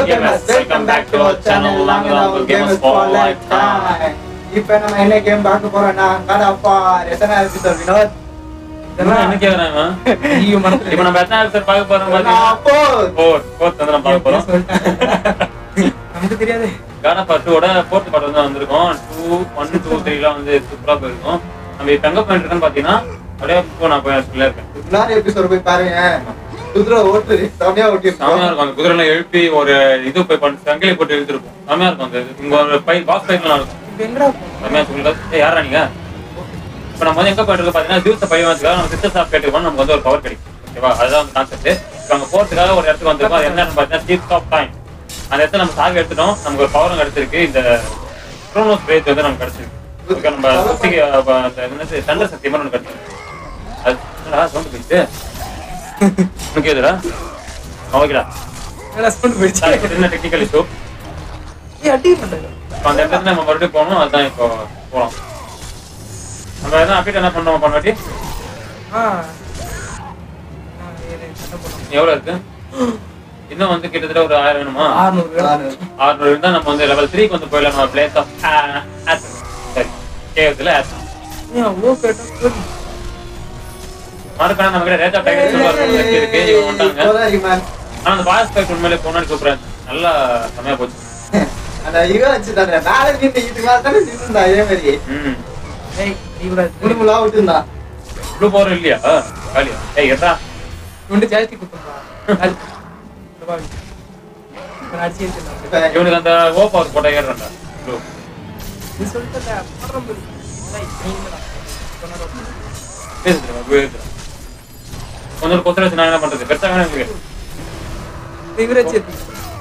gamers, welcome back to our channel, நாங்க தான் உங்க gamers for lifetime. இப்ப நம்ம என்ன கேம் பார்க்க போறோம்னா கடப்பா எத்தனை எபிசோட் வினோத் இதெல்லாம் என்ன கேக்குறான் இவன்? ஐயோ மனசுல இப்ப நம்ம எத்தனை episode பார்க்க போறோம் பாத்தீங்கன்னா? நான் four. Four. Fourth வந்து நம்ம பார்க்க போறோம். நமக்கு தெரியாது கானா part ஓட fourth part வந்து வந்திருக்கோம். Two, one, two, three எல்லாம் வந்து சூப்பரா போயிருக்கும். நம்ம இப்ப எங்க போயிட்டு இருக்கோம்னு பாத்தீங்கன்னா, அப்படியே இப்போ நான் போய் சொல்ல இருக்கேன். முன்னாடி எபிசோட் போய் பாருங்க குதிரை ஓட்டு செமையா ஓட்டி செமையா இருக்கும் அந்த குதிரைல எழுப்பி ஒரு இது போய் பண்ணி சங்கிலி போட்டு இழுத்துருப்போம் செமையா இருக்கும் அந்த இது. இங்க ஒரு பை பாக்ஸ் ஃபைட்லாம் இருக்கும் இப்ப எங்கடா செமையா சொல்லுங்க ஏய் யாரா நீங்க இப்ப நம்ம வந்து எங்க போயிட்டு இருக்கோம் பாத்தீங்கன்னா ஜூஸ் பையன் வந்துக்காக நம்ம சிஸ்டர் சாப் கேட்டுக்கணும் நமக்கு வந்து ஒரு பவர் கிடைக்கும் ஓகேவா அதுதான் வந்து கான்செப்ட் இப்போ அங்க போறதுக்காக ஒரு இடத்துக்கு வந்திருக்கோம் அது என்னன்னு பாத்தீங்கன்னா சீப் ஆஃப் டைம் அந்த இடத்துல நம்ம சாக எடுத்துட்டோம் நமக்கு ஒரு பவரும் கிடைச்சிருக்கு இந்த க்ரோனோஸ் பிரேஜ் வந்து நமக்கு கிடைச்சிருக்கு ஓகே நம்ம சுத்திக்கு அப்ப அந்த என்னது தண்டர் சக்தி மாதிரி ஒன்று கிடைச்சிருக்கு அது என்னடா சவுண்ட் போயிடுச்சு உனக்கு எதுடா ஓகேடா என்னடா ஸ்பூன் போயிடுச்சு சாரி என்ன டெக்னிக்கல் இஷ்யூ ஏய் அடி பண்ணல அந்த இடத்துல நம்ம மறுபடியும் போகணும் அதுதான் இப்போ போகலாம் நம்ம எதாவது அப்டேட் என்ன பண்ணோம் பண்ணாட்டி ஆ ஆ, ஏறு, சண்டை போடணும். எவ்வளவு இருக்கு இன்னும் வந்து கிட்டத்தட்ட ஒரு ஆயிரம் வேணுமா 600 ஆறுநூறு இருந்தா நம்ம வந்து லெவல் த்ரீக்கு வந்து போயிடலாம் நம்ம பிளேஸ் ஆஃப் சரி கேவத்துல ஆஸ் ஏன் அவ்வளோ கேட்டா சரி. மறுக்கணும் நம்ம கிட்ட ரேட் ஆஃப் டைகர் சொல்லுவாங்க இருக்கு இவங்க வந்துட்டாங்க போதாரி man. ஆனா அந்த பாயஸ் ஃபைட் உண்மையிலே போனாடி சூப்பரா இருந்துச்சு. நல்லா செமையா போச்சு அந்த இவன் வச்சுட்டாங்க மேல நின்று இதுக்கு மேல தானே நின்றுந்தா இதே மாதிரி ம் ஏய் இவரா குடும்பலா விட்டுருந்தா ப்ளூ பவர் இல்லையா காலியா ஏய் எட்ரா ரெண்டு ஜாஸ்தி குத்தும்பா அடிச்சு இப்ப இவனுக்கு அந்த ஓ பவர் போட்டா ஏறுறான்டா ப்ளூ நீ சொல்லிட்ட பண்றோம் பாரு. ஏய், நீங்கடா. சொன்னதோ. பேசுறேன் பேசுறேன் கொஞ்சம் கொத்தரை வச்சு நான் என்ன பண்றது பெருசா வேணும் எனக்கு இவரே சேர்த்து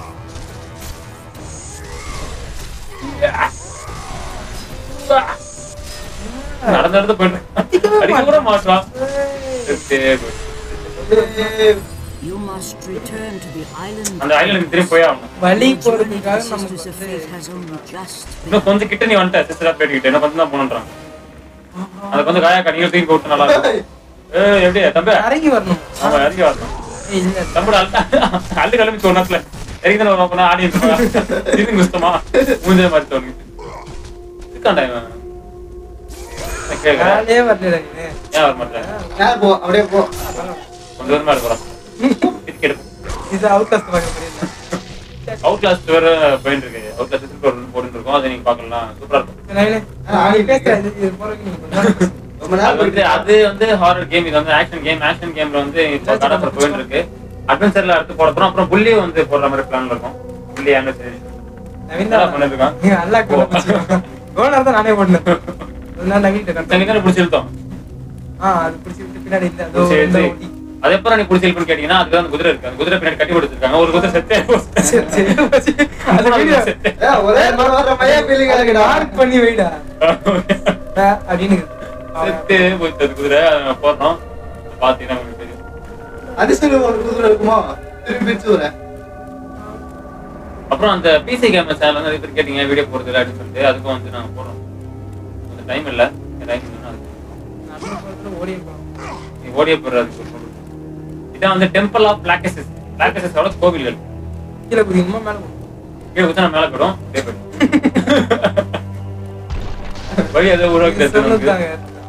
நடந்து நடந்து போயிட்டு அடிக்க கூட மாட்டான் சரி, போய். You must return to the island. அந்த ஐலண்ட் திரும்பி போய் ஆகணும் வழி The போறதுக்காக நமக்கு Sisters of வந்து Fate has only just been இன்னும் கொஞ்சம் கிட்ட நீ வந்துட்ட சிஸ்டரா போயிட்டு என்ன கொஞ்சம் தான் போகணுன்றாங்க அதுக்கு வந்து காயா நீங்க தூக்கி விட்டு நல்லா இருக்கும் ஏய் எப்படி தம்பி இறங்கி வரணும் ஆமா இறங்கி வரணும் ஏய், இல்ல தம்பி அள்ளு அள்ளு கிளம்பி சொன்னதுல இறங்கி தானே வரும் அப்பனா ஆடி இது குஸ்தமா மூஞ்சே மாதிரி தோணுது இருக்காண்டா இவன் நான் கேக்குறேன் வேலையே வரல நீ ஏன் வர மாட்டேன் போ அப்படியே போ கொஞ்சம் தூரமா இருக்கிறோம் இதுக்கு எடுப்போம் இது அவுட் காஸ்ட் பார்க்க முடியல அவுட் லாஸ்ட் வேற போயிட்டு இருக்கு அவுட் லாஸ்ட் ஒரு போட்டு இருக்கோம் அதை நீங்க பாக்கலாம் சூப்பரா இருக்கும் நவீனே நீ பேசுற இது இது போறதுக்கு நீங்க கொஞ்ச நேரம் பேசு. ரொம்ப அது வந்து அது வந்து ஹாரர் கேம் இது வந்து ஆக்ஷன் கேம் ஆக்ஷன் கேம்ல வந்து இப்போ கடப்புற போயிட்டு இருக்கு அட்வென்ச்சர்ல அடுத்து போட போறோம் அப்புறம் புள்ளி வந்து போடுற மாதிரி பிளான்ல இருக்கும் புள்ளி ஆனிவர்சரி நவீன் நல்லா தான் பண்ணிருக்கான் நீங்க நல்லா கூட கோனர் தான் நானே போடணும் நான் நவீன் தனி கட்டேன் தானே பிடிச்சிருத்தோம் ஆ அது பிடிச்சி விட்டு பின்னாடி இல்ல அதோ சரி, இந்த சரி. ஒட்டி அது எப்பறம் நீ பிடிச்சிருக்குன்னு கேட்டீங்கன்னா அதுக்கு அந்த குதிரை இருக்கு அந்த குதிரை பின்னாடி கட்டி கொடுத்துருக்காங்க ஒரு குதிரை செத்தே சரி சரி போச்சு. அந்த அப்புறம் வீடியோ செத்தே. ஒரே வர மையா ஃபீலிங் இருக்குடா மார்க் பண்ணி வைடா ஆ, அப்படின்னு செத்து போயிட்டு அந்த குதிரை அதை நம்ம போடுறோம் பாத்தீங்கன்னா உங்களுக்கு தெரியும் அதிசயம் ஒரு குதிரை இருக்குமா திருப்பி பிரிச்சு அப்புறம் அந்த பிசி கேமரா சேனல் வந்து நிறைய பேர் கேட்டீங்க வீடியோ போடுறது அப்படின்னு சொல்லிட்டு அதுக்கும் வந்து நாங்க போடுறோம் கொஞ்சம் டைம் இல்ல டைம் நடந்து போறதுல ஓடி இருக்கோம் நீ ஓடிய போடுறது சொல்றோம் இதான் வந்து டெம்பிள் ஆஃப் பிளாக்கசஸ் பிளாக்கசஸோட கோவில்கள் கீழே குதிக்கணுமா மேல குதிக்கணுமா? கீழே குத்தா மேல போயிடும் அப்படியே போயிடும் வழி ஏதோ உருவாக்கி நீங்க சொன்னதுதாங்க.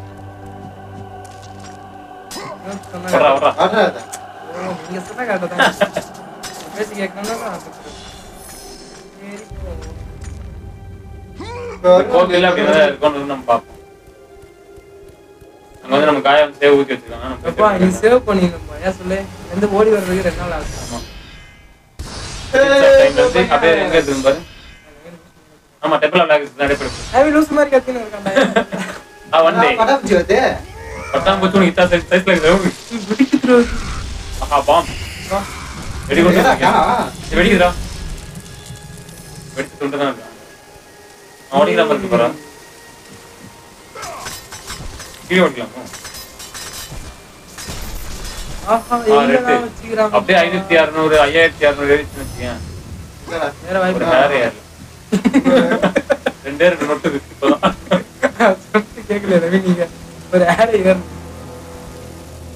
சொன்னாங்க. வர்றா வர்றா ஆடுறாத ஓ, நீங்க சொன்ன கரெக்டா தான். பேசி கேட்கணும்னா நான் சொல்றேன். சரி, போ. கோவில் அப்படி ஏதாவது இருக்கும்னு நம்ம பார்ப்போம் அங்க வந்து நம்ம காயம் சேவ் ஊத்தி வச்சிருக்காங்க நம்ம அப்பா போய் நீ check சேவ் பண்ணிக்கணும்பா ஏன் சொல்லு எந்த ஓடி வர்றதுக்கு ரெண்டு நாள் ஆகுது ஆமா. time ல இருந்து அப்படியே எங்க இருக்கு பாரு ஆமா டெம்பிள் ஆஃப் பிளாக்கசஸ் நிறைய பேர் அவன் லூசு மாதிரி கத்தின்னு இருக்கான்டா ஆ ஒன் டே பட்டாம்பூச்சி வருது பட்டாம்பூச்சி உனக்கு இத்தா சைஸ் சைஸ்ல இருக்கு குடிக்குது ஆஹா பாம் வெடி கொண்டு ஏடா, வந்திருக்கேன். காணா? இது வெடிக்குதுடா வெடிச்சு துண்டு தான் இருக்கான் அவன் ஓடிக்கலாம் இருக்கு போறா கீழே ஓடிக்கலாமா ஆஹா ஆ, எங்கடா ரெட்டு. வச்சுக்கிறாங்க அப்படியே ஐநூத்தி அறுநூறு ஐயாயிரத்தி அறுநூறு ஏறிச்சுன்னு வச்சுக்கேன் இல்லடா. வேற வாய்ப்பு ஒரு இல்ல. ஹேர் ஏறல ரெண்டே ரெண்டு நொட்டு இருக்கு இப்பதான் சொல்லிட்டு கேட்கல ரவி நீங்க ஒரு ஆடை ஏறணும்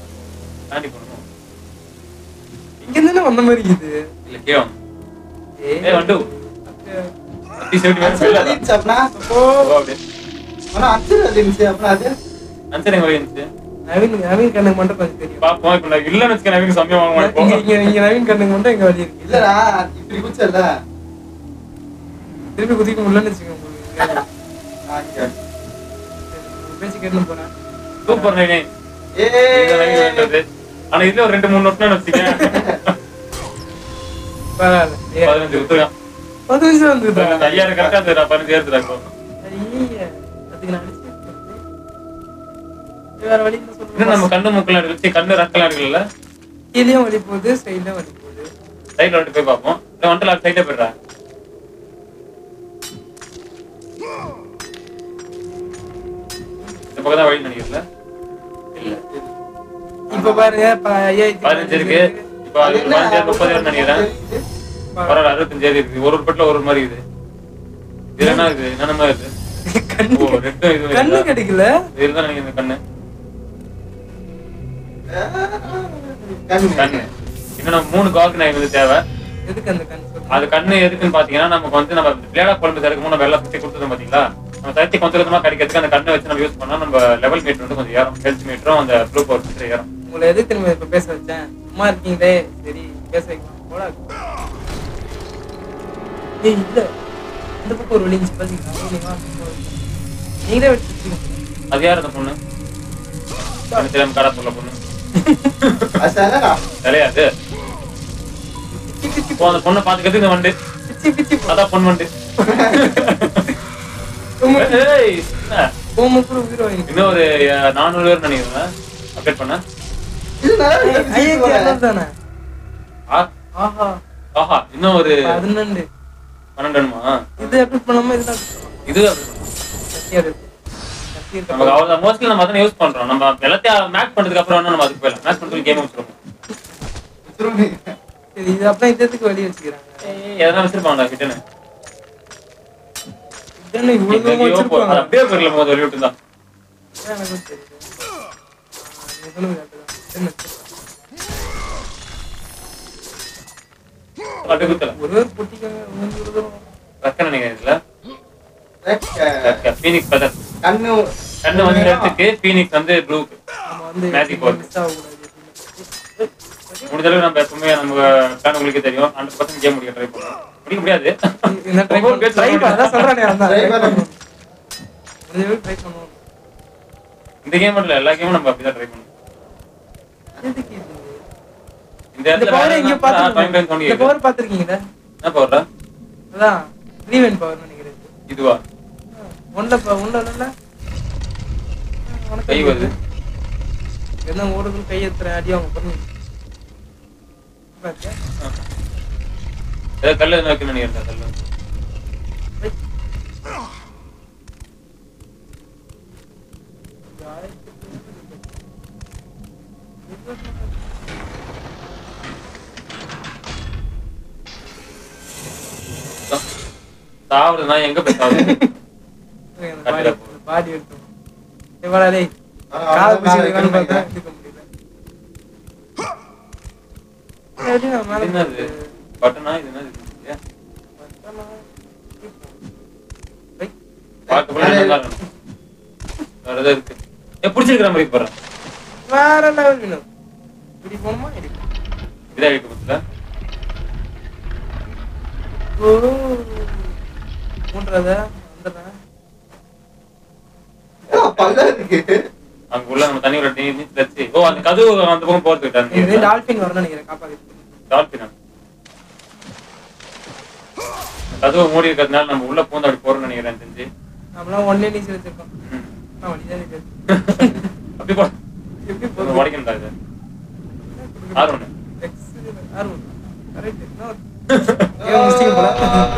தாண்டி பண்ணணும் இங்க இருந்து வந்த மாதிரி இது இல்ல கேவம் ஏ ஏய் வண்டு அத்தி செவிட்டி வேற அன்சர் வெளில வலிச்சு அப்படின்னா ஓ அப்படியே ஆனா அன்சர் வலிச்சு அப்படின்னா அது அன்சர் எங்க வழி இருந்துச்சு நவீன் நவீன் கண்ணுக்கு மட்டும் கொஞ்சம் தெரியும் பாப்போம் இப்ப நான் இல்லன்னு வச்சுக்க நவீன் சமயம் வாங்க இங்க மாட்டோம் இங்க இங்க நவீன் கண்ணுக்கு மட்டும் எங்க வழி இருக்கு இல்லடா இப்படி குச்சல்ல திருப்பி குதிக்க முடியலன்னு வச்சுக்கோங்க உங்களுக்கு ஆ, இங்க. பேச்சு கேட்டு போறேன் சூப்பர் நவீன் இந்த நவீன் ஏய் வேண்டது ஆனா இதுல ஒரு ரெண்டு மூணு நோட்னா வச்சுக்கேன் பரவாயில்ல ஏ, பதினஞ்சு கொடுத்துருக்கான் பத்து நிமிஷம் வந்துதா ஐயாயிரம் கரெக்டா அது நான் பதினஞ்சு ஏறுதுறாங்க ஐய அதுக்கு நான் அடிச்சு வேற வழி இல்லை இன்னும் நம்ம சொல்லுங்க கண்ணு மூக்கெல்லாம் வச்சு கண்ணு ரக்கலாம் இருக்குல்ல கீழேயும் வலி போகுது சைட்லயும் வலி போகுது சைட்ல வந்துட்டு போய் பார்ப்போம் இல்லை வந்துட்டு சைட்ல போயிடுறா இந்த பக்கம் தான் வழி நினைக்கிறல இல்ல இப்ப பாருங்க இப்ப ஐயாயிரத்தி பதினஞ்சு இருக்கு இப்போ அது அது என்ன? பதினஞ்சு முப்பது ஏறு நினைக்கிறேன் பரவாயில்ல அறுபத்தஞ்சு ஏறி இருக்கு ஒரு ஒரு பட்டில ஒரு ஒரு மாதிரி இது இது என்ன இது என்னென்ன மாதிரி இது கண்ணு ஓ ரெண்டும் இது கண்ணு கிடைக்கல இதுதான் நினைக்கிறேன் கண்ணு கண்ணு கண்ணு இன்னும் நம்ம மூணு காக்கு நான் வந்து தேவை எதுக்கு அந்த கண்ணு சொல்லுங்க அது கண்ணு எதுக்குன்னு பாத்தீங்கன்னா நமக்கு வந்து நம்ம பிளேடா குழம்பு சேர்க்கும் நம்ம வெள்ளை சுத்தி கொடுத்தோம் பாத்தீங்களா நம்ம சக்தி கொஞ்சம் கொஞ்சமா கிடைக்கிறதுக்கு அந்த கண்ணை வச்சு நம்ம யூஸ் பண்ணா நம்ம லெவல் மீட்டர் வந்து கொஞ்சம் ஏறும் ஹெல்த் மீட்டரும் அந்த ப்ளூ பவர் மீட்டர் ஏறும் உங்களை எது திரும்ப இப்ப பேச வச்சேன் சும்மா இருக்கீங்களே சரி பேச வைக்கலாம் போடா ஏய் இல்ல இந்த பக்கம் ஒரு வழி இருந்துச்சு பாத்தீங்களா நீங்க வா, போ. நீங்களே வச்சு வச்சுக்கோங்க. அது யார் அந்த பொண்ணு எனக்கு தெரியாம கடை சொல்ல பொண்ணு அது சரிடா. கிடையாது பிச்சி பிச்சி இப்போ அந்த பொண்ணை பாத்துக்கிறதுக்கு இந்த வண்டு பிச்சி பிச்சி போ. அதான் பொண்ணு வண்டு உங்க ஏய், என்ன? உங்க கூட உயிர் வாங்கி இன்னும் ஒரு அஹ், நானூறு பேர் நினைக்கிறேன் அப்டேட் பண்ண இது நல்லா இருக்கு. ஐயாயிரத்தி அறுநூறு தானே ஆ- ஆஹா ஆஹா இன்னும் ஒரு பதினெண்டு பன்னெண்டு வேணுமா இது அப்டேட் பண்ணாம இதுதான் update பண்ணணும். இது update பண்ணணும். கத்தியா இருக்கு கத்தி நமக்கு இருக்க அவ்வளவு மோஸ்ட்லி நம்ம அதான் யூஸ் பண்றோம் நம்ம எல்லாத்தையும் மேட்ச் பண்ணதுக்கு அப்புறம் வேணா நம்ம அதுக்கு போயிடலாம் மேட்ச் பண்ணி கேம் வச்சிருக்கோம் திரும்பி. சரி இது அப்புறம் இதுக்கு வழி வச்சுக்கிறாங்க எதனா வச்சிருப்பாங்க கிட்டனு இதுன்னு இவ்வளவு தூரமா வச்சிருப்பாங்க அப்படியே போயிடல போது வெளியே விட்டு தான் அதான் எனக்கும் தெரியுது. ஆ, நீங்க சொல்லுங்க டாக்டர். என்ன? அப்படியே குத்தல ஒரே ஒரு பொட்டிக்காங்க மூஞ்சி ஒரு தூரம். ரக்க நினைக்கிறேன் இதுல ரெக்க. பீனிக்ஸ் பதர் கண்ணு கண்ணு வந்து எடுத்துக்கு பீனிக்ஸ் வந்து ப்ளூக்கு நம்ம வந்து Magic board. miss ஆகக்கூடாது அப்படின்னு. முடிஞ்ச அளவுக்கு நம்ம எப்பவுமே நம்ம கண்ணு உங்களுக்கு தெரியும் ஹண்ட்ரட் பர்சன்ட் கேம் முடிக்க ட்ரை பண்ணுவோம் முடிக்க முடியாது என்ன try ஒவ்வொரு பண்ணு- பேர் try சொல்ல பண்ணு, அதான் சொல்றேனே, அதான் Try try பண்ணு. பண்ணணும். முடிஞ்ச அளவுக்கு try பண்ணுவோம். இந்த கேம் மட்டும் இல்ல எல்லா கேமும் நம்ம அப்படிதான் ட்ரை பண்ணுவோம் எதுக்கு இது? இந்த இந்த இடத்துல power வேற எங்கேயோ என்ன டைம் டைம் பார்த்திருக்கீங்க. தோணி இந்த power பார்த்திருக்கீங்களா? என்ன போடுற அதான் revenge power னு நினைக்கிறேன். இதுவா ஆ, ஒண்ணுல ப- ஒண்ணுல இல்ல? ஆ, உனக்கு கை வருது என்ன ஓடுது கை எத்துறேன் அடி அவங்க பண்ணி பாத்தியா? ஏதோ கல்லு எதுவும் வைக்கணும்னு நினைக்கிறேன் கல்லு வை. சாவுறதுனா எங்க போய் சாவுது இந்த பாடி இந்த பாடி எடுத்தோம் எவ்வளோ டேய் ஆ, கால் அவ்வளவு பிடிச்சி மேல வைக்கணும்னு பார்த்தா வைக்கணும் எடுக்க முடியல எப்படி நான் மேல என்னது போறது? பட்டனா இது என்னது இது? ஏன்? பட்டனா? வை. பார்க்க போல நல்லா இருக்கணும். வேற ஏதோ இருக்கு ஏ பிடிச்சிருக்கிற மாதிரி போடுறேன் வேற லெவல் வேணும் இப்படி போகணுமா இப்படி போகணுமா? இதாக இருக்கு பத்துல ஓ மூன்றத வந்துடுறேன் ஆ, பல்லா இருக்கு அங்க உள்ள நம்ம தண்ணி நீர் நீச்சல் வச்சு ஓ அந்த கதவு அந்த பக்கம் போறது இது கிட்ட டால்பின் வரணும்னு நினைக்கிறேன் காப்பாத்தி டால்பினா கதவு மூடி இருக்கிறதுனால நம்ம உள்ள பூந்து அப்படி போறோம்னு நினைக்கிறேன் தெரிஞ்சு நம்மளாம் ஒன்னே நீச்சல் வச்சிருக்கோம் ம். நான் வழிதான் நிக்கிறேன். அப்படி போ எப்படி ஒரு போகுது உடைக்கணும்டா இது ஆறு ஒண்ணு X ஆர்வம் கரெக்ட் என்ன ஏன் முடிச்சிங்க போல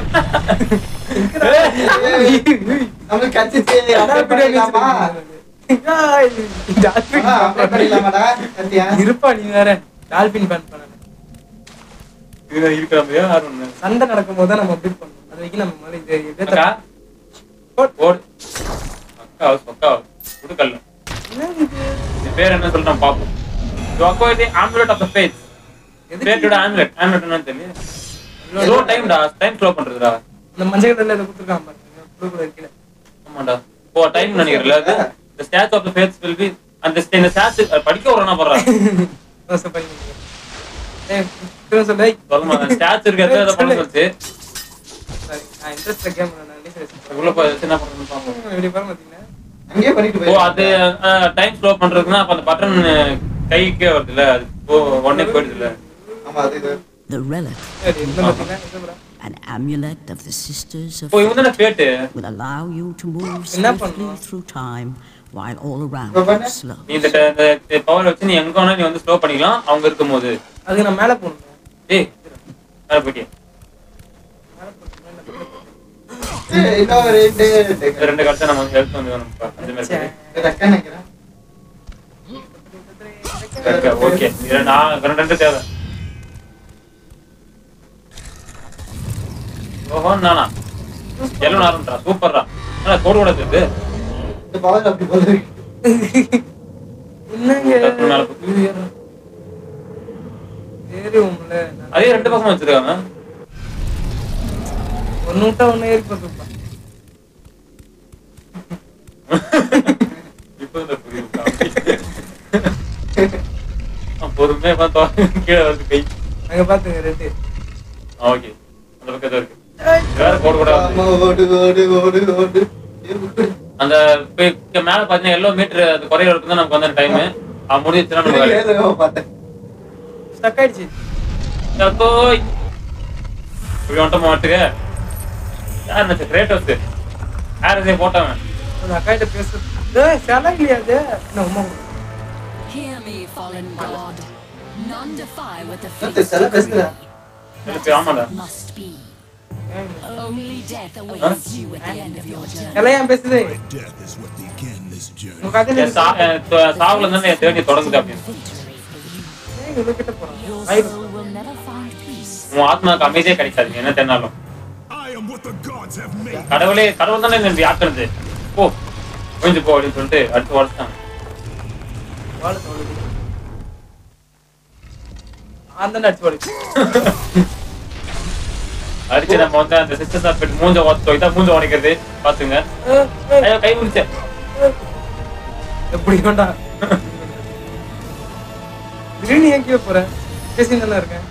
நம்மளுக்கு கச்சிச்சு அதான் apply இப்படியே பண்ணிடலாமா? வச்சிருக்கீங்க. டால்பின் ஆ, apply பண்ணிடலாமாடா? கத்தியா? இருப்பா நீ வேற டால்பின் பேன் பண்ணல இது இருக்கிற மாதிரியா ஆறு ஒண்ணு சண்டை நடக்கும் போது தான் நம்ம அப்படி பண்ணணும் அது வரைக்கும் நம்ம மேல இது எப்படியே அக்கா போட். போடு அக்கா அக்கா குடுக்கல்ல என்ன இது இது பேர் என்ன சொல்லிட்டு நம்ம பார்ப்போம் to acquire the omelette of the face எதுக்கு? ஃபேட்டோட ஆம்லெட் ஆம்லெட் என்னன்னு தெரியல ஸ்லோ டைம்டா டைம் ஸ்லோ பண்றதுடா இந்த மஞ்சள் கலர்ல இதை கொடுத்துருக்கான் பாருங்க ப்ளூ கலர் கீழே ஆமாடா ஓ டைம் நினைக்கிறல அது the statue of the faith will be அந்த இந்த statue அது படிக்க வரணும் போறான் தோசை பண்ணி ஏய் திரும்ப சொல்லு ஏய். சொல்லுமா அந்த ஸ்டாச்சு இருக்கிறது அதை பண்ண சொல்லுச்சு Sorry, நான் interest ல game விளையாடுறேன். Release ஆயிடுச்சு. உள்ள போய் என்ன பண்றதுன்னு பாப்போம் இப்படி பாருங்க பாத்தீங்களா? அங்கேயே பண்ணிட்டு ஓ போய் அது டைம் ஸ்லோ பண்றதுக்குன்னா அப்ப அந்த பட்டன் கைக்கே வருது இல்ல அது ஓ உடனே போயிடுது இல்ல ஆமா அது இது The relic, சரி, இந்த பாத்தீங்களா? இது bro. an amulet of the Sisters of ஓ இவங்க தானே பேட்டு will allow you to move என்ன swiftly பண்ணும்? through time while all around இப்ப பண்ணு. is slow. நீ இந்த பவர் வச்சு நீ எங்க வேணா நீ வந்து ஸ்லோ பண்ணிக்கலாம் அவங்க இருக்கும்போது அதுக்கு நான் மேல போகணும் ஏய் மேல போயிட்டியா மேல போகணும், மேல போகணும். ஏய், இன்னும் ரெண்டு இந்த ரெண்டு கடைசி நம்ம ஹெல்ப் வந்து வேணும் பா. அந்த மாதிரி சரி. இருக்கு. ரெக்கன் நினைக்கிறேன் இருக்கு, ஓகே இது நான் ரெண்டு ரெண்டு தேவை ஓஹோ நானா எல்லாம் ஆரம்பிட்டா சூப்பர்ரா ஆனா கோடு கூட இருக்குது இந்த பவர் அப்படி போல என்னங்க டக்குனு மேல போய் ஏறுவோம்ல அதே ரெண்டு பக்கமும் வச்சிருக்காங்க ஒண்ணு விட்டா ஒண்ணு ஏறி போட்டுருப்பா இப்போ இந்த புரியுது ஆ, பொறுமையா பார்த்தா கீழே வருது கை அங்க பாத்துங்க ரெண்டு ஓகே அந்த பக்கம் ஏதோ இருக்கு இது வேற கோடு கூட வருது. ஆமா, ஓடு ஓடு ஓடு ஓடு ஏய், ஓடு. அந்த இப்ப இங்க மேல பாத்தீங்கன்னா எல்லோ மீட்டர் அது குறைய வரைக்கும் தான் நமக்கு வந்த டைம் அது முடிஞ்சுச்சுன்னா நம்ம வேலை. ஏதோ பார்த்தேன் ஸ்டக் ஆயிடுச்சு தத்தோய். இப்படி வந்துட்ட மாட்டுக்க யார் நினைச்ச கிரேட்டோஸ் யார் போட்டவன் அந்த அக்காட்ட பேச ஏய் செலவு இல்லையா அது என்ன Uma Hear me, fallen god. None defy what the என்னத்து, fates சில பேசுற decree. எனக்கு ஆமாடா Must be. Only death awaits you at the end of your journey. எல்லாம் ஏன் பேசுது Death is what began this journey. உங்க கதையில என் சா- என் த- சாவுல இருந்து என் தேடி தொடங்குது அப்படின்னு Victory for you. ஏன் இவ்வளவு கிட்ட போறான் Your ஆயிடும் soul will never find peace. உன் ஆத்மாவுக்கு அமைதியே கிடைக்காது நீ என்ன தென்னாலும் I am what the gods have made. கடவுளே கடவுள் தானே நம்பி ஆக்குறது போ கொஞ்சம் போ அப்படின்னு சொல்லிட்டு அடுத்து உடச்சான் வாழ தோணுது அந்த அடிச்சு ஓடிச்சு அடிச்சு நம்ம வந்து அந்த சிஸ்டர் சாப்பிட்டு மூஞ்ச உடச்சு இதான் மூஞ்ச உடைக்கிறது பாத்துங்க ஐயோ கை முடிச்சேன் எப்படி வேண்டா திடீர்னு ஏன் கீழே போற பேசி நல்லா இருக்கேன்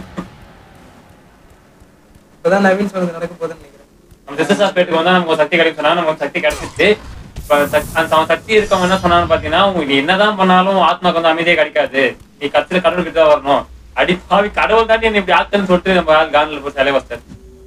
இப்பதான் நவீன் சொன்னது நடக்க போகுதுன்னு நினைக்கிறேன் நம்ம சிஸ்டர் சாப்பிட்டு வந்தா நமக்கு ஒரு சக்தி கிடைக்கும் சொன்னா நமக்கு ஒரு சக்தி கிடைச்சிச்சு இப்ப சக்- அந்த அவன் சக்தி இருக்கவங்க என்ன சொன்னான்னு பாத்தீங்கன்னா உன் நீ என்னதான் பண்ணாலும் ஆத்மாக்கு வந்து அமைதியே கிடைக்காது நீ கத்துல கடவுள் கிட்ட தான் வரணும் அடி பாவி கடவுள் தாண்டி என்ன இப்படி ஆக்குன்னு சொல்லிட்டு நம்ம ஆள் கான்ல போய் சிலை வச்சார்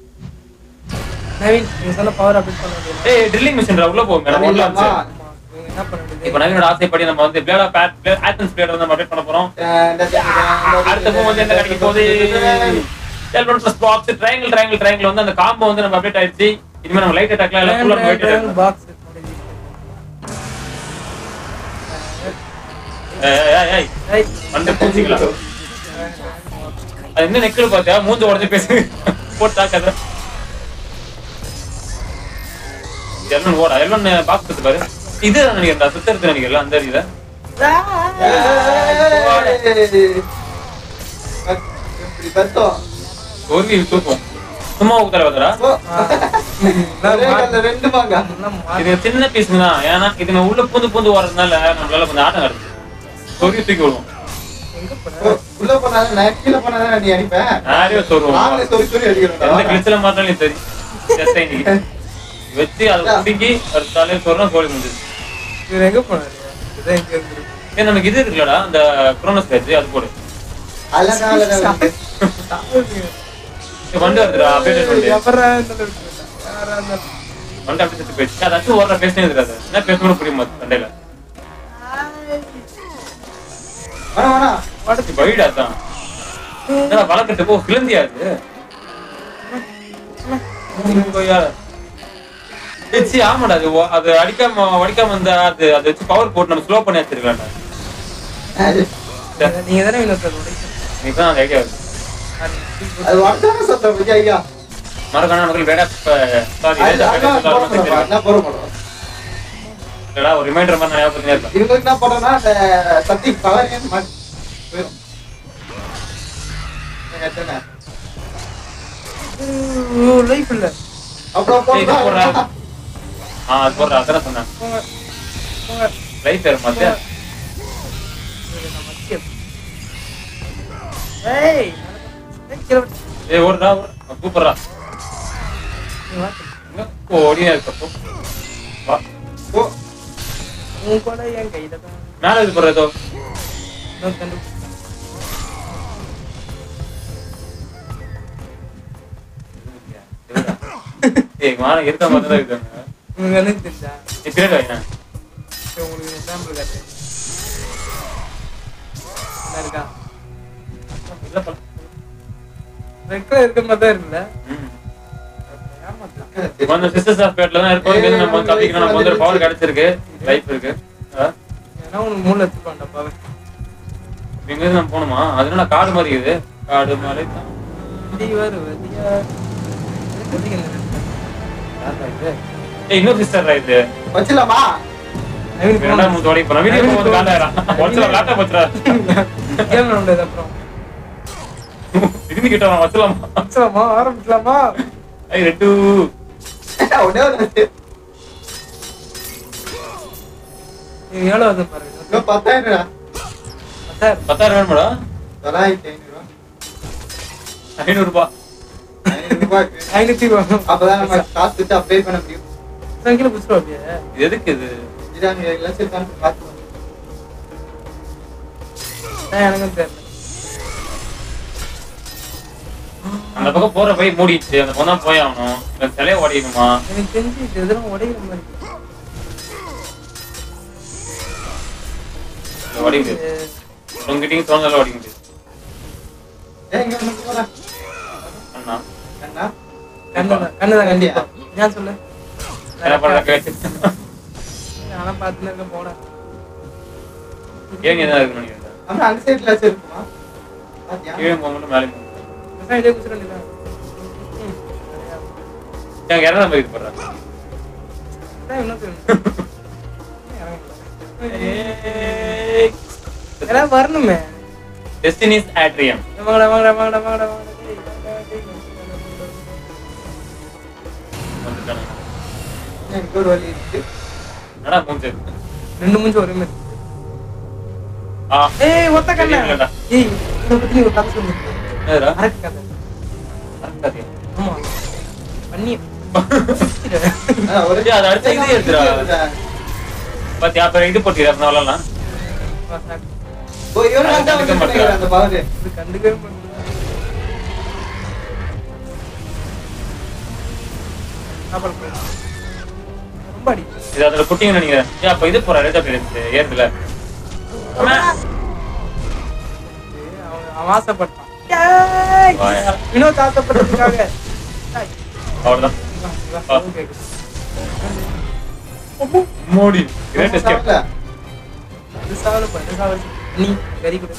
நவீன் நீங்க சொன்ன பவர் அப்டேட் பண்ண முடியாது ஏய் ட்ரில்லிங் மிஷின் உள்ள போங்க நம்ம உள்ள வந்து ஆமா நீங்க என்ன பண்ண இப்ப முடியாது நவீனோட ஆசைப்படி நம்ம வந்து பிளேட் ஆஃப் ஆத்தன்ஸ் பிளேட் வந்து நம்ம அப்டேட் பண்ண போறோம் அடுத்த மூவ் வந்து என்ன கிடைக்க போகுது எல்பன் plus box triangle triangle triangle வந்து அந்த காம்போ வந்து நம்ம அப்டேட் ஆயிடுச்சு இனிமே நம்ம லைட் அட்டாக்ல எல்லாம் ஃபுல்லா வெயிட் அட்டாக் பாக்ஸ் ஏய் ஏய் வந்து பூச்சிக்கலாம் அது என்ன நெக்கில் பார்த்தியா மூஞ்ச உடஞ்சு பேசு போட்டா கதை எல்லாம் ஓடா எல்லாம் பாக்ஸ் எடுத்து பாரு இது நினைக்கிறேன் சுத்தறது நினைக்கிறேன் அந்த இதுல இப்படி பத்தோம் ஒரு தூக்கும் சும்மா உத்தர வந்தரா ஒரே கல்ல ரெண்டு மாங்க இது சின்ன பீஸுங்க தான் ஏன்னா இதுங்க உள்ள பூந்து பூந்து வர்றதுனால நம்மளால கொஞ்சம் ஆட்டம் கிடக்கு சொருகி தூக்கி விடுவோம் எங்க போன உள்ள போனாலும் நான் கீழே போனாலும் நீ அடிப்பேன் யாரையோ சொருவோம் நாங்களே சொல்லி சொல்லி எந்த அடிக்கிறோம் கிளிச்சில மாட்டாலும் சரி செத்த இன்னைக்கு வச்சு அதை குடிக்கி ஒரு தலையை சொல்றோம் கோழி முடிஞ்சது இவர் எங்க போனாரு இதான் இங்க இருந்து ஏன் நமக்கு இது இருக்குல்லடா அந்த குரோனஸ் பேச்சு அது போடு அழகா அழகா ஏய், வண்டி வருதுடா அப்டேட் வண்டி எப்பறா இருந்தாலும் யாரா இருந்தாலும் வண்டி அப்படி செத்து போயிடுச்சு அதாச்சும் ஓடுற பேசினே இருக்காது என்ன பேசணும் புரிய மாட்டேன் சண்டையில வேணா வேணா படத்து பயிடா தான் என்னடா வளர்க்கறதுக்கு ஓ கிளந்தியா அது கொய்யால. ஏய், சீ, ஆமாடா அது ஒ- அது அடிக்காம அடிக்காம இருந்தா அது அதை வச்சு பவர் போட்டு நம்ம ஸ்லோ பண்ணி வச்சிருக்கலாம்டா நீங்க தானே இன்னும் சார் உடைச்சு நீ தான் அந்த ஐடியா அது வந்தானே சத்தம் விஜய் ஐயா மறக்காம மக்கள் வேடா சாரி அது அதான் போட மாட்டோம் என்ன போட மாட்டோம் இல்லடா ஒரு ரிமைண்டர் மாதிரி நான் ஞாபகம் இருக்கேன் இவங்களுக்கு என்ன பண்ணோம்னா அந்த சக்தி பவர் ஏன் மாட்டி போயிடும் எத்தனை லைஃப் இல்ல அப்புறம் ஏய், இது போடுறா. போடுறா. ஆ அது போடுறா அதான் சொன்னேன் போங்க போங்க லைஃப் ஏற மாத்தியா இது நான் மத்திய ஏய் ஏய், கீழே விட்டு. ஏய் ஓடுறா ஓடுறா கூப்பிடுறா நீ வா. எங்க ஓடியா இருக்கப்போ வா போ. உன் கூட என் கையில தான் மேல இது போடுற ஏதோ இன்னொரு கண்டு ஏய் மேல இருக்க மாதிரி தான் இருக்காங்க உனக்கு கண்ணுக்கு தெரிஞ்சா நீ பின்னாடி வைங்க சரி, உங்களுக்கு எக்ஸாம்பிள் காட்டு என்ன இருக்கா இல்ல பா ரெக்கல இருக்க மாதிரி தான் இருக்குல்ல ம் ஏமாத்தலாம் இப்போ வந்து சிஸ்டர்ஸ் ஆஃப் பேட்ல தான் இருக்கோம் இங்க நம்ம வந்து தப்பிக்கணும் நம்ம வந்து ஒரு பவர் கிடைச்சிருக்கு லைஃப் இருக்கு ஆ? ஏன்னா உனக்கு மூளை எடுத்துப்பான்டா இங்க இருந்து நம்ம போகணுமா அதனால காடு மாதிரி இருக்குது காடு மலை தான் வண்டி வருவதியா யார்டா இது? ஏய் இன்னொரு சிஸ்டர் இது வச்சிடலாமா ரெண்டாம் மூணு தோடி போறோம் வீடியோ போகும்போது காண்டாயிரம் ஒருத்தர் லேப்டாப் வச்சுறா கேம் நோண்டது அப்புறம் இருந்து கிட்ட வச்சலாமா வச்சலாமா ஆரம்பிக்கலாமா ஐ ரெட்டு ஒன்னே ஒரு நிமிஷம். நீ எவ்வளோ வந்து பாருங்க இன்னும் பத்தாயிரம்டா. சார் பத்தாயிரம் வேணுமாடா தொள்ளாயிரத்தி ஐநூறு ரூபா. ஐநூறு ரூபாய் ஐநூறு ரூபாய்க்கு. ஐநூத்தி அப்பதான் நம்ம காசு வச்சு apply பண்ண முடியும். சங்கில புடிச்சிடும் அப்படியே இது எதுக்கு இது இதாங்க, ஏதாச்சும் இருக்கான்னு பார்த்து நான் எனக்கும் தெரியல அந்த பக்கம் போற போய் மூடிடுச்சு அந்த பக்கம் தான் போய் ஆகணும் இந்த சிலையை ஓடிக்கணுமா எனக்கு தெரிஞ்சு இது எதுவும் உடையிற மாதிரி இருக்கு. இந்த ஓடி முடியாது உங்ககிட்டயும் தோணல ஓடிக்க முடியாது ஏய், இங்க வந்து போடா. அண்ணா அண்ணா, கண்ணுதான் கண்ணுதான் கண்டிப்பா ஏன் சொல்லு என்ன பண்ற கேட்டு நானும் பார்த்துன்னு இருக்கேன் போட ஏன் என்ன இருக்கு நினைக்கிறேன் அப்புறம் அந்த side ல ஏதாச்சும் இருக்குமா? பாத்தியா? கீழே போக மட்டும் மேலே போக விவசாயம் இதே குடிச்சிட வேண்டியதான் ம். எனக்கு இறந்த மாதிரி இது பண்றேன் அதான் இன்னும் தெரியும். எல்லாம் வரணுமே டெஸ்டினிஸ் ஆட்ரியம் வாங்கடா வாங்கடா வாங்கடா வாங்கடா வாங்கடா டேய், வாங்கடா, டேய், வந்துட்டானுங்க எனக்கு ஒரு வழி இருக்கு. என்னடா மூஞ்சு ரெண்டு மூஞ்சி ஒரே மாதிரி ஆ ஏய் ஒத்த கண்ணா தெரியலடா. ஏய் இதை பத்தி நீ ஒரு கதை சொல்லு என்னடா அரக்கு கதை அரக்காதே. ஆமா பண்ணி ஆ, ஒரு- ஏய், அதை அடிச்சா இதே எடுத்துடா. பாத்தியா அப்புறம் இது போட்டியா அவ்வளோலாம் ஓ, இவரு தான் அது கண்டுக்க வந்து மாட்டாரா? அந்த power. இது கண்டுக்கவே மாட்டேங்குது. சாப்பாடு போடு. ரொம்ப அடி இது அதுல குட்டிங்க நினைக்கிறேன் ஏன் அப்ப இது போற ரேஜா பிளேஸ் ஏறுதுல அவன் அவன் ஆசைப்பட்டான் ஏய்! வாயா. வினோத் ஆசைப்பட்டதுக்காக ஏய், அவ்வளவுதான் வா, வா, ஆ. சவுண்ட் கேக்குது. மோடி கிரேட் எஸ்கேப் சாப்பிடல. இது சாவல பா, இது சாவல. நீ வெரி குட்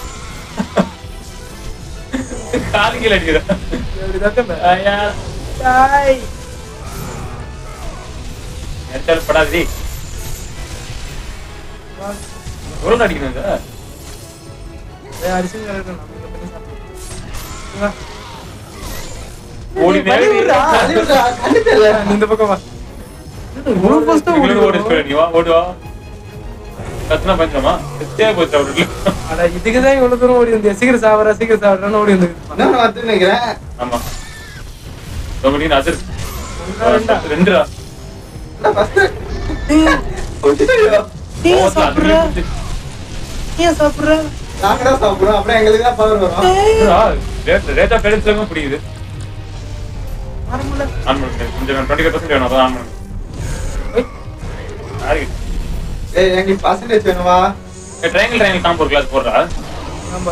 காலு கீழ அடிக்கிறேன் இப்படிதான் ஐயா டாய் எத்தல் படாதி ஒரு அடிக்கணும் இந்த அரிசி கிடக்கணும் நம்ம பண்ணி சாப்பிடுவோம் வா. ஓடி வழி மேலே விடுறா. அது இவரு கண்ணு தெரியல. நீ இந்த பக்கம் வா இவ்வளவு first ஆ ஓடி ஓடி ஓடிடுவோம். ஸ்பீட் நீ வா ஓடி வா கத்துனா பஞ்சமா எத்தே போச்சு அவருக்கு அட இதுக்குதான் இவ்வளவு தூரம் ஓடி வந்து சீக்கிரம் சாவரா சீக்கிரம் சாவரான்னு ஓடி வந்து என்ன நான் வந்து நினைக்கிறேன். ஆமா ரொம்ப அதிர் ரெண்டா? ரெண்டுடா என்ன first? ஐயோ, ஏன் சாப்பிடுற ஏன் சாப்பிடுற நாங்க தான் சாப்பிடுறோம் அப்புறம் எங்களுக்கு தான் power வரும் ரேட்டா பெருசுலங்க பிடிக்குது ஆரம்பல ஆன் பண்ணுங்க கொஞ்சம் டுவெண்ட்டி ஃபைவ் பர்சன்ட் வேணும் அதான் ஆன் பண்ணுங்க யாருக்கு ஏய் எங்களுக்கு பர்சன்டேஜ் வேணுமா ட்ரையாங்கிள் ட்ரையாங்கிள் காம்போ ஒரு கிளாஸ் போடுறா ஆமா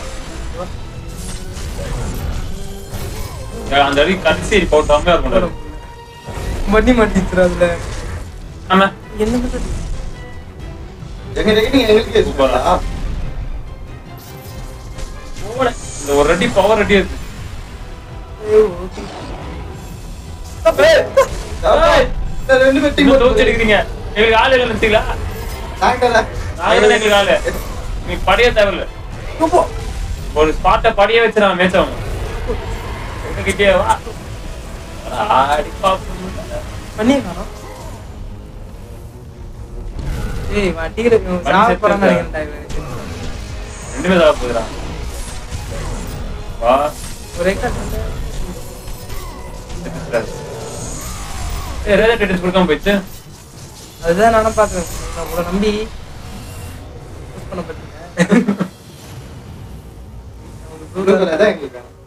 அந்த அடி கடைசி போட்டு செம்மையா இருக்கும் வண்டி மாட்டிச்சுரு அதுல ஆமா என்ன பண்றது எங்க நீங்க எங்களுக்கு சூப்பரா. போட. இந்த ஒரு அடி பவர் அடி இருக்கு ஐயோ, okay. ஏய், இந்த ரெண்டு பேர் team இன்னும் தோச்சு வருது. எடுக்கிறீங்க எங்களுக்கு ஆள் இல்லை நினைச்சீங்களா நாங்க தான். நாங்க தான் எங்களுக்கு ஆளு நீ படிய தேவையில்ல இங்க போ. ஒரு ஸ்பாட்டை படிய வச்சு நான் மேட்ச் ஆகும் கிட்டே வா ஆடி பாப்போம் பண்ணியே காணோம் ஏய் வட்டிக்கிற சாப்பிட போறான்னு நினைக்கிறேன்டா இவன். ரெண்டுமே சாப்பிட போகுதுடா வா ஒரே கட்டு ஏய் ரேதா டேட்டஸ் கொடுக்காம போயிடுச்சு அதுதான் நானும் பாக்குறேன் நான் உங்களை நம்பி யூஸ் பண்ண பட்டீங்க நமக்கு ப்ளூ blue கலர் color- தான் எங்களுக்கு வேணும்.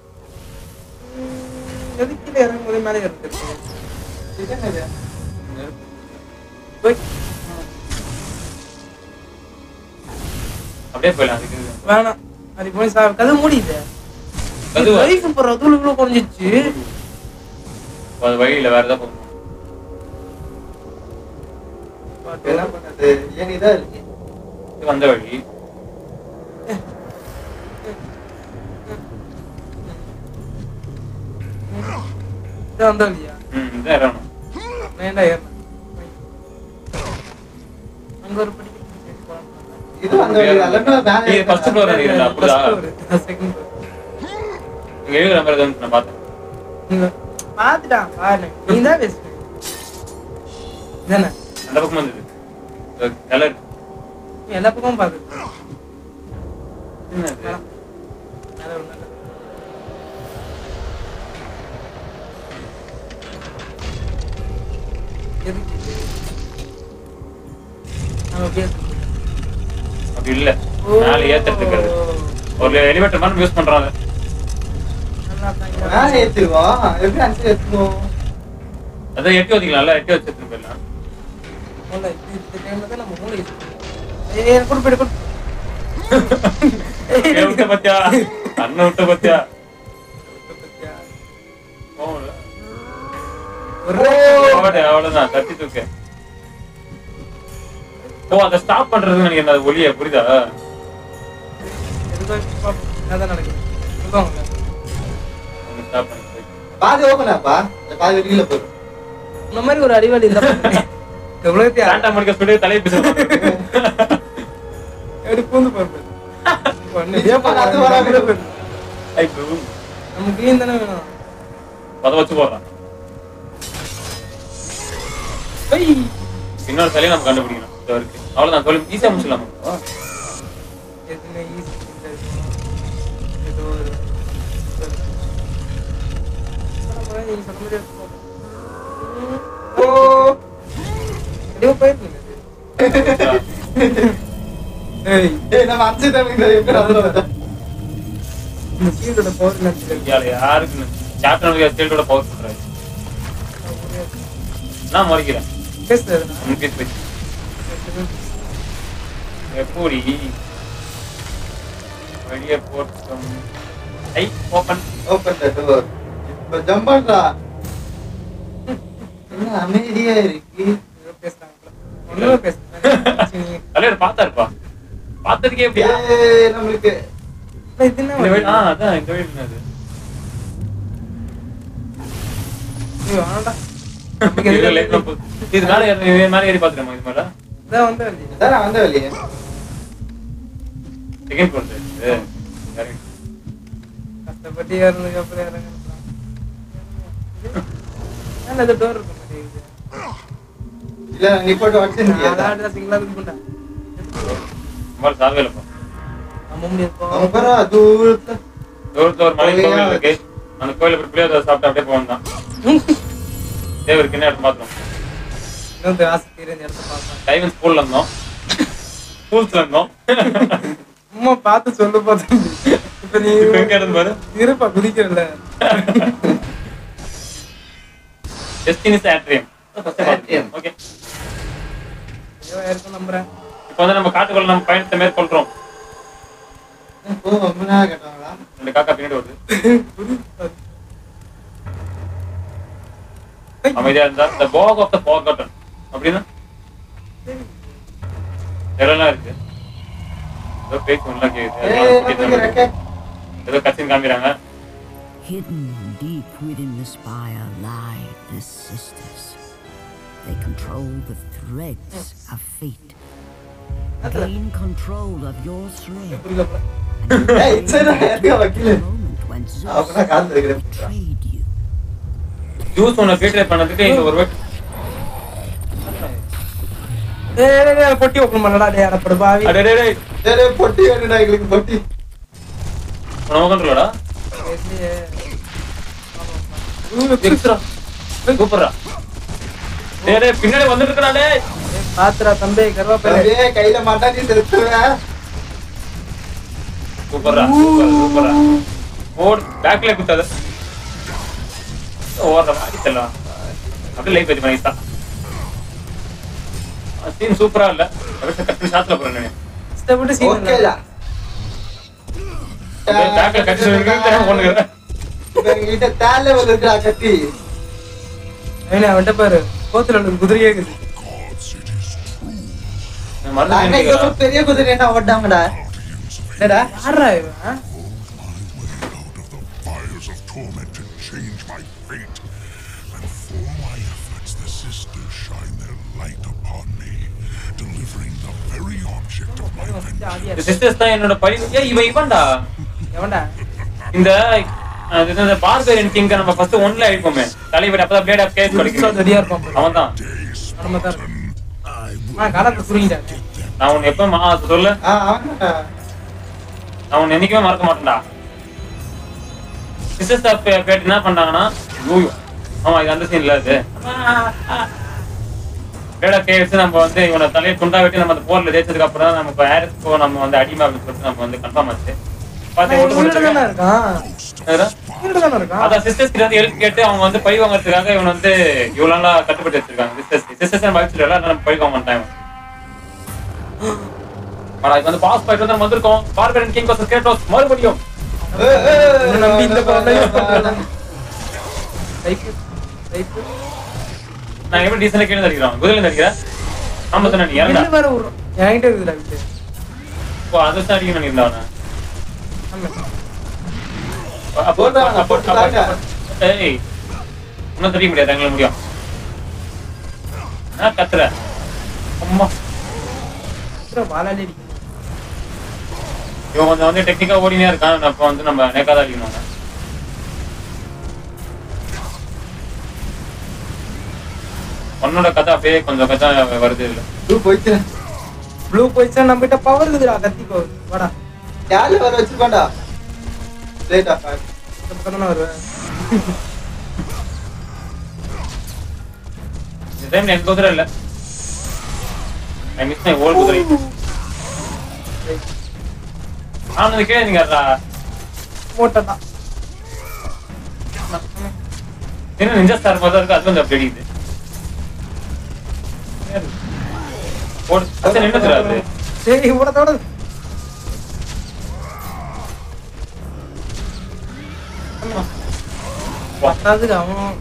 எதுக்கு கீழே இறங்கும் போதே மேலே இறங்கிருக்கு இது என்னது? போய் அப்படியே போயிடலாம் அதுக்கு வேணாம் அது போய் சா கதை மூடிது கதவு லைஃப் போடுற அதுல இவ்வளவு குறைஞ்சிச்சு அது வழியில வேற ஏதாவது போகணும் என்ன பண்ணது? ஏனிதான் இருக்கு. இது வந்த வழி இதான் வந்தா இல்லையா ம் இதான் இறங்கணும் வேண்டா ஏறணும் அங்க ஒரு படிக்க இது அந்த வழி. எல்லாமே மேலே இது first floor நினைக்கிறேன்டா, அப்படிதா? செகண்ட் இங்க எழுதுற மாதிரி தான் நான் பார்த்தேன் நீங்க பாத்துட்டான் பாரு நீ தான் பேசு தானே அந்த பக்கம் வந்தது கலர் நீ எல்லா பக்கமும் பாத்து என்னது எதுக்கு நம்ம பேசு அப்படி இல்ல மேல ஏத்துறதுக்கு அது. ஒரு எலிவேட்டர் மாதிரி யூஸ் பண்றாங்க நல்லா தான் மேலே ஏத்திருவோம். எப்படி அனுப்பிச்சு ஏத்துவோம்? அதான் எட்டி வச்சுக்கலாம்ல எட்டி வச்சு எடுத்துட்டு போயிடலாம் மூளை இது- இந்த டைம்ல தான் நம்ம மூளை use பண்ணுவோம். ஏய் ஏய், கொடு போயிடு கொடு ஏய், விட்ட பாத்தியா அண்ணன் விட்ட பாத்தியா போகல. ஒரு போடு, அவ்வளவுதான் தட்டி தூக்கு ஓ அதை ஸ்டாப் பண்றது எனக்கு என்ன ஒளிய புரியுதா எதுக்காக பாப்போம். என்னதான் நடக்குது சொல்லுவாங்க ஸ்டாப் பண்ணி போய். பாதி open ஆப்பா. இந்த பாதி வெளியில போயிடும். இந்த மாதிரி ஒரு அறிவாளி இருந்தா பாருங்க. இந்த உலகத்தை சாண்டா மணிக்க சொல்லி தலையை பேசுவாங்க எப்படி பூந்து போறது ஒண்ணு நிஜமா ஏப்பா, அது வராம கூட போயிரு. ஐயோ, நமக்கு கிளீன் தானே வேணும் அத வச்சு போடுறான் ஐய், இன்னொரு சிலையை நம்ம கண்டுபிடிக்கணும் இதோ இருக்கு அவ்வளவுதான் சொல்லி ஈஸியா முடிச்சிடலாமா எதுவுமே easy இல்ல. ஏதோ ஒரு நம்ம நீங்க சொன்ன மாதிரி எடுத்துப்போம். ஓ. எங்கேயோ போயிருந்தீங்க. ஏய், ஏய், நம்ம அஞ்சு time இந்த எப்படி அதுல வந்தோம்? இந்த field ஓட power என்னன்னு தெரியல. இந்தியால யாருக்கு கேப்டன் ஸ்டேட்டோட பவர் பண்றாரு நான் மறைக்கிறேன் பேசுறது எதுனா? இன்க்ரீஸ் போய் எப்படி வெளியே போட்டோம் I open Open the door. இப்ப jump பண்றா. என்ன அமைதியா இருக்கு ஏதோ பேசுறாங்க. ஒண்ணுமே பேசல. சரி, தலைவர் பார்த்தாருப்பா பார்த்ததுக்கே எப்படியா ஏய், நம்மளுக்கு இல்ல, இது என்ன இந்த வழி? வீடு ஆ அதான் இந்த வீடு என்னது ஐயோ, வேணாம்டா. இது light லாம் போகுது. இது மேல ஏறி இது மேல ஏறி பாத்துறோமா இது மேல இதான் வந்த வழி. இதான் வந்த வழியே செகண்ட் ஃப்ளோர் கஷ்டப்பட்டு ஏறுனதுக்கு அப்புறம் இறங்கணும். ஏன்டா இது door இருக்க மாட்டேங்குது? இல்ல நீ போட்டு வச்சிருந்தியா நான் அதான் single ஆ இது பண்ணிட்டேன். மாதிரி சாகவே இல்லப்பா நம்ப முடியாது போ. அவன் பாரு தூரத்துல தூரத்துல ஒரு மலை கோவில் இருக்கு அந்த கோயில போய் புளியோதரை சாப்பிட்டு அப்படியே போகணும் தான் தேவருக்கு என்ன இடம் பார்த்தோம் இன்னொரு ஆசை தீர இந்த இடத்த பார்ப்பேன். டைவன் ஸ்கூல்ல இருந்தோம் ஸ்கூல்ஸ்ல இருந்தோம் சும்மா பார்த்து சொல்லு பார்த்து இப்ப நீ இப்ப எங்க இருந்து பாரு இருப்பா குதிக்கிறல்ல டெஸ்டினிஸ் ஆட்ரியம் Atrium. ஓகே ஐயோ யாருக்கும் நம்புறேன் இப்போ வந்து நம்ம காட்டுக்குள்ள நம்ம பயணத்தை மேற்கொள்றோம் போ ரொம்ப நேரம் கேட்டாங்களா ரெண்டு காக்கா பின்னாடி வருது அமைதியா இருந்தா the bog of the forgotten அப்படின்னா எல்லாம் இருக்கு ஏதோ பேச்சு ஒன்றும் கேக்குது ஏய் அதெல்லாம் நமக்கு புரியுது. ரெக்கை ஏதோ கத்தின்னு காமிக்கிறாங்க Hidden deep within the spire lie the sisters. They control the threads of fate. Gain control of your thread. புரியல போல. and you Hey, may it's a- wait yeah, for wakil. the moment and அப்பனா Zeus காதுல இருக்கிறேன் betrayed you. Zeus உன்னை பீட்டர் பண்ணதுக்கு இந்த ஒரு வாட்டி டேய், டேய், டேய், பொட்டி ஓப்பன் பண்ணடா டேய் அடப்படு பாவி அடே டேய் டேய் டேய், டேய், பொட்டி வேணுடா எங்களுக்கு பொட்டி நம்ம கண்ட்ரோலடா இல்லையே. சூப்பர்ரா டேய் டேய் பின்னாடி வந்துட்டு இருக்கடா டேய் டேய், பாத்துடா தம்பி கருவாப்பையில அப்படியே கையில மாட்டா நீ செத்துருவேன் சூப்பர்ரா சூப்பர் சூப்பர்ரா ஓடு பேக்ல குத்தாத ஓடுற மாதிரி செல்லாம் அப்படியே லைஃப் பத்தி பண்ணிட்டான் சீன் சூப்பரா இல்ல அப்படியே கட்டு ஷாட்ல போறேன் கஷ்டப்பட்டு scene ஓகேடா பேக்ல கட்டி சொல்லிட்டு ஒண்ணு இப்ப எங்ககிட்ட தேல இருக்குடா கத்தி அவனே அவன்கிட்ட பாரு கோத்துல ஒரு குதிரையே இருக்குது மருந்து நாங்க இங்க ஒரு பெரிய குதிரை என்ன ஓட்டாங்கடா என்னடா யாரா இவன் out of the fires of torment and change my fate. And for my efforts, the sisters shine their light upon me, delivering the very object of my vengeance. ஆதியா இந்த சிஸ்டர்ஸ் தான் என்னோட பழி ஏய் இவன் இவன்டா எவன்டா இந்த அது என்ன, இந்த பார்பேரியன் கிங்க நம்ம ஃபர்ஸ்ட் ஒன்ல அழிப்போமே தலைவர் அப்பதான் பிளேட் ஆஃப் கேஸ் படிக்கிறோம் ரெடியா இருப்பான் பாரு. அவன் தான் நம்ம தான் இருக்கும். ஆ காலத்துல புரியுடா நான் உன்னை எப்ப மா- அது சொல்லு ஆ அவன்டா நான் உன்னை என்னைக்குமே மறக்க மாட்டேன்டா சிஸ்டர்ஸ் ஆஃப் பேட் என்ன பண்ணாங்கன்னா யூ ஆமா இது அந்த சீன்ல அது பேடா கேஸ் நம்ம வந்து இவனை தலையை துண்டா வெட்டி நம்ம அந்த போர்ல ஜெயிச்சதுக்கு அப்புறம் தான் நம்ம ஹாரிஸ்க்கோ நம்ம வந்து அடிமை அப்படின்னு சொல்லிட்டு நம்ம வந்து கன்ஃபார்ம் ஆச்சு பாத்து விட்டு உள்ள தானே கொடுத்துருக்கேன் இருக்கான் உள்ள தானே இருக்கான் அதான் சிஸ்டர்ஸ் கிட்ட வந்து ஹெல்ப் கேட்டு அவங்க வந்து பழி வாங்குறதுக்காக இவன் வந்து இவ்வளவு நாளா கட்டுப்பட்டு வச்சிருக்காங்க சிஸ்டர்ஸ் சிஸ்டர்ஸ் மகிழ்ச்சியில நம்ம பழி வாங்க மாட்டாங்க ஆனா இது வந்து பாஸ் பாயிண்ட் வந்து நம்ம வந்திருக்கோம் பார்பரன் கிங் வர்சஸ் கேட்டோஸ் மறுபடியும் ஏய், ஏய், உன்னை நம்பி இந்த படம் யூஸ் பண்றேன் லைஃப் லைஃப் நான் எப்படி டீசன்ல கீழே தடிக்கிறோம் குதிரையில தடிக்கிறேன் ஆமா தானே நீ இறங்கா என்ன வேற விடுறோம் என்கிட்ட இருக்குதுடா விட்டு ஓ அதை தான் அடிக்கணும் நீ இருந்தா ஆமா அப்போ போட்டாங்க, அப்போ போட்டாங்க. அப்போ ஏய் இன்னும் தெரிய முடியாது எங்களை முடியும் நான் கத்துறேன் அம்மா அப்புறம் வாலாலே அடி. இவன் கொஞ்சம் வந்து டெக்னிக்கா ஓடினே இருக்கான் அப்போ வந்து நம்ம நேக்காதான் அடிக்கணும் உன்னோட கதை அப்படியே கொஞ்சம் கொஞ்சம் வருது இல்ல இது போயிட்டு ப்ளூ போயிடுச்சா நம்ம கிட்ட பவர் இருக்குதுடா கத்திக்கோ வாடா யாரு வர வச்சிருப்பான்டா லேட் ஆஃப் இந்த பக்கம் தானே வருவேன் இந்த டைம்ல எனக்கு குதிரை இல்ல ஐ மிஸ் மை ஓல்ட் குதிரை ஆனது கீழே நீங்க மோட்டா என்ன நிஞ்சா ஸ்டார் மாதிரி இருக்கு அது கொஞ்சம் அப்படி அடிக்குது ஓடு அச்சா நின்னுச்சுடா அது சரி ஓடத்தோட பத்தாதுக்கு அவன்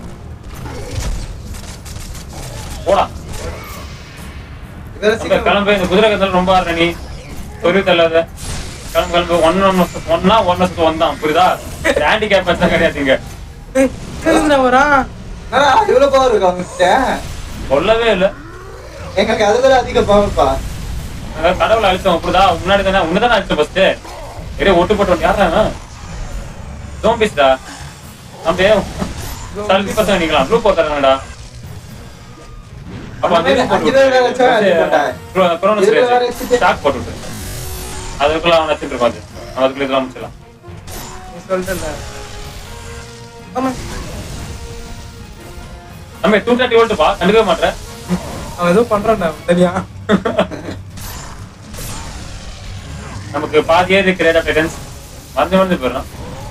போடா வேற நம்ம சீக்கிரம் கிளம்பு இந்த குதிரை கத்தல ரொம்ப ஆடுற நீ சொல்லி தள்ளாத கிளம்பு கிளம்பு ஒன் ஒன் ஒன்னா ஒன் வருஷத்துக்கு வந்தான் புரியுதா ஹேண்டிகேப் வச்சா கிடையாதுங்க ஏய், எங்கேருந்துடா வரான் என்னடா இவ்வளவு பவர் இருக்கு அவங்ககிட்ட சொல்லவே இல்ல எங்களுக்கு அதை விட அதிக பவர்ப்பா அதாவது கடவுளை அழிச்சோம் புரியுதா முன்னாடி தானே உன்னதானே அழிச்சோம் ஃபர்ஸ்ட் எடே ஒட்டு போட்டு யாரா ஜோம்பிஸ்டா அப்படியே தள்ளி பசங்க நிக்கலாம் ப்ளூ போட்டுறாங்கடா அப்ப அந்த இது போட்டு அஞ்சு பேர் வேற வச்சா அஞ்சு போட்டாங்க. குரோனஸ் இருபது வேற வச்சுட்டு. ஸ்டாக் போட்டு விட்டு அதுக்குள்ள அவன் வச்சுட்டு இருப்பான் அது. அவன் அதுக்குள்ள இதெல்லாம் முடிச்சிடலாம் நீ சொல்லிட்டல ஆமா நம்ம டூ தேர்ட்டி வோல்ட்டுப்பா கண்டுக்கவே மாட்டேன் அவன் ஏதோ பண்றான்டா சரியா நமக்கு பாதியே இது கிரேட் ஆஃப் எடன்ஸ் மறந்து மறந்து போயிடலாம்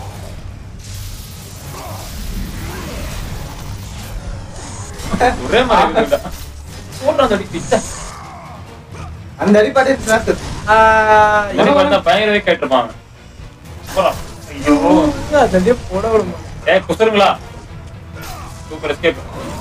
ஒரே மாதிரி இருக்குடா. போடுறான் அந்த அடி பிச்சை. அந்த அடிப்பாட்டே நாக்கு இந்த அடி பார்த்தா பயங்கரவே கேட்டிருப்பான் அவன். போறான். ஐயோ அதே போட விட மாட்டேன் ஏய் குசுருங்களா சூப்பர் எஸ்கேப்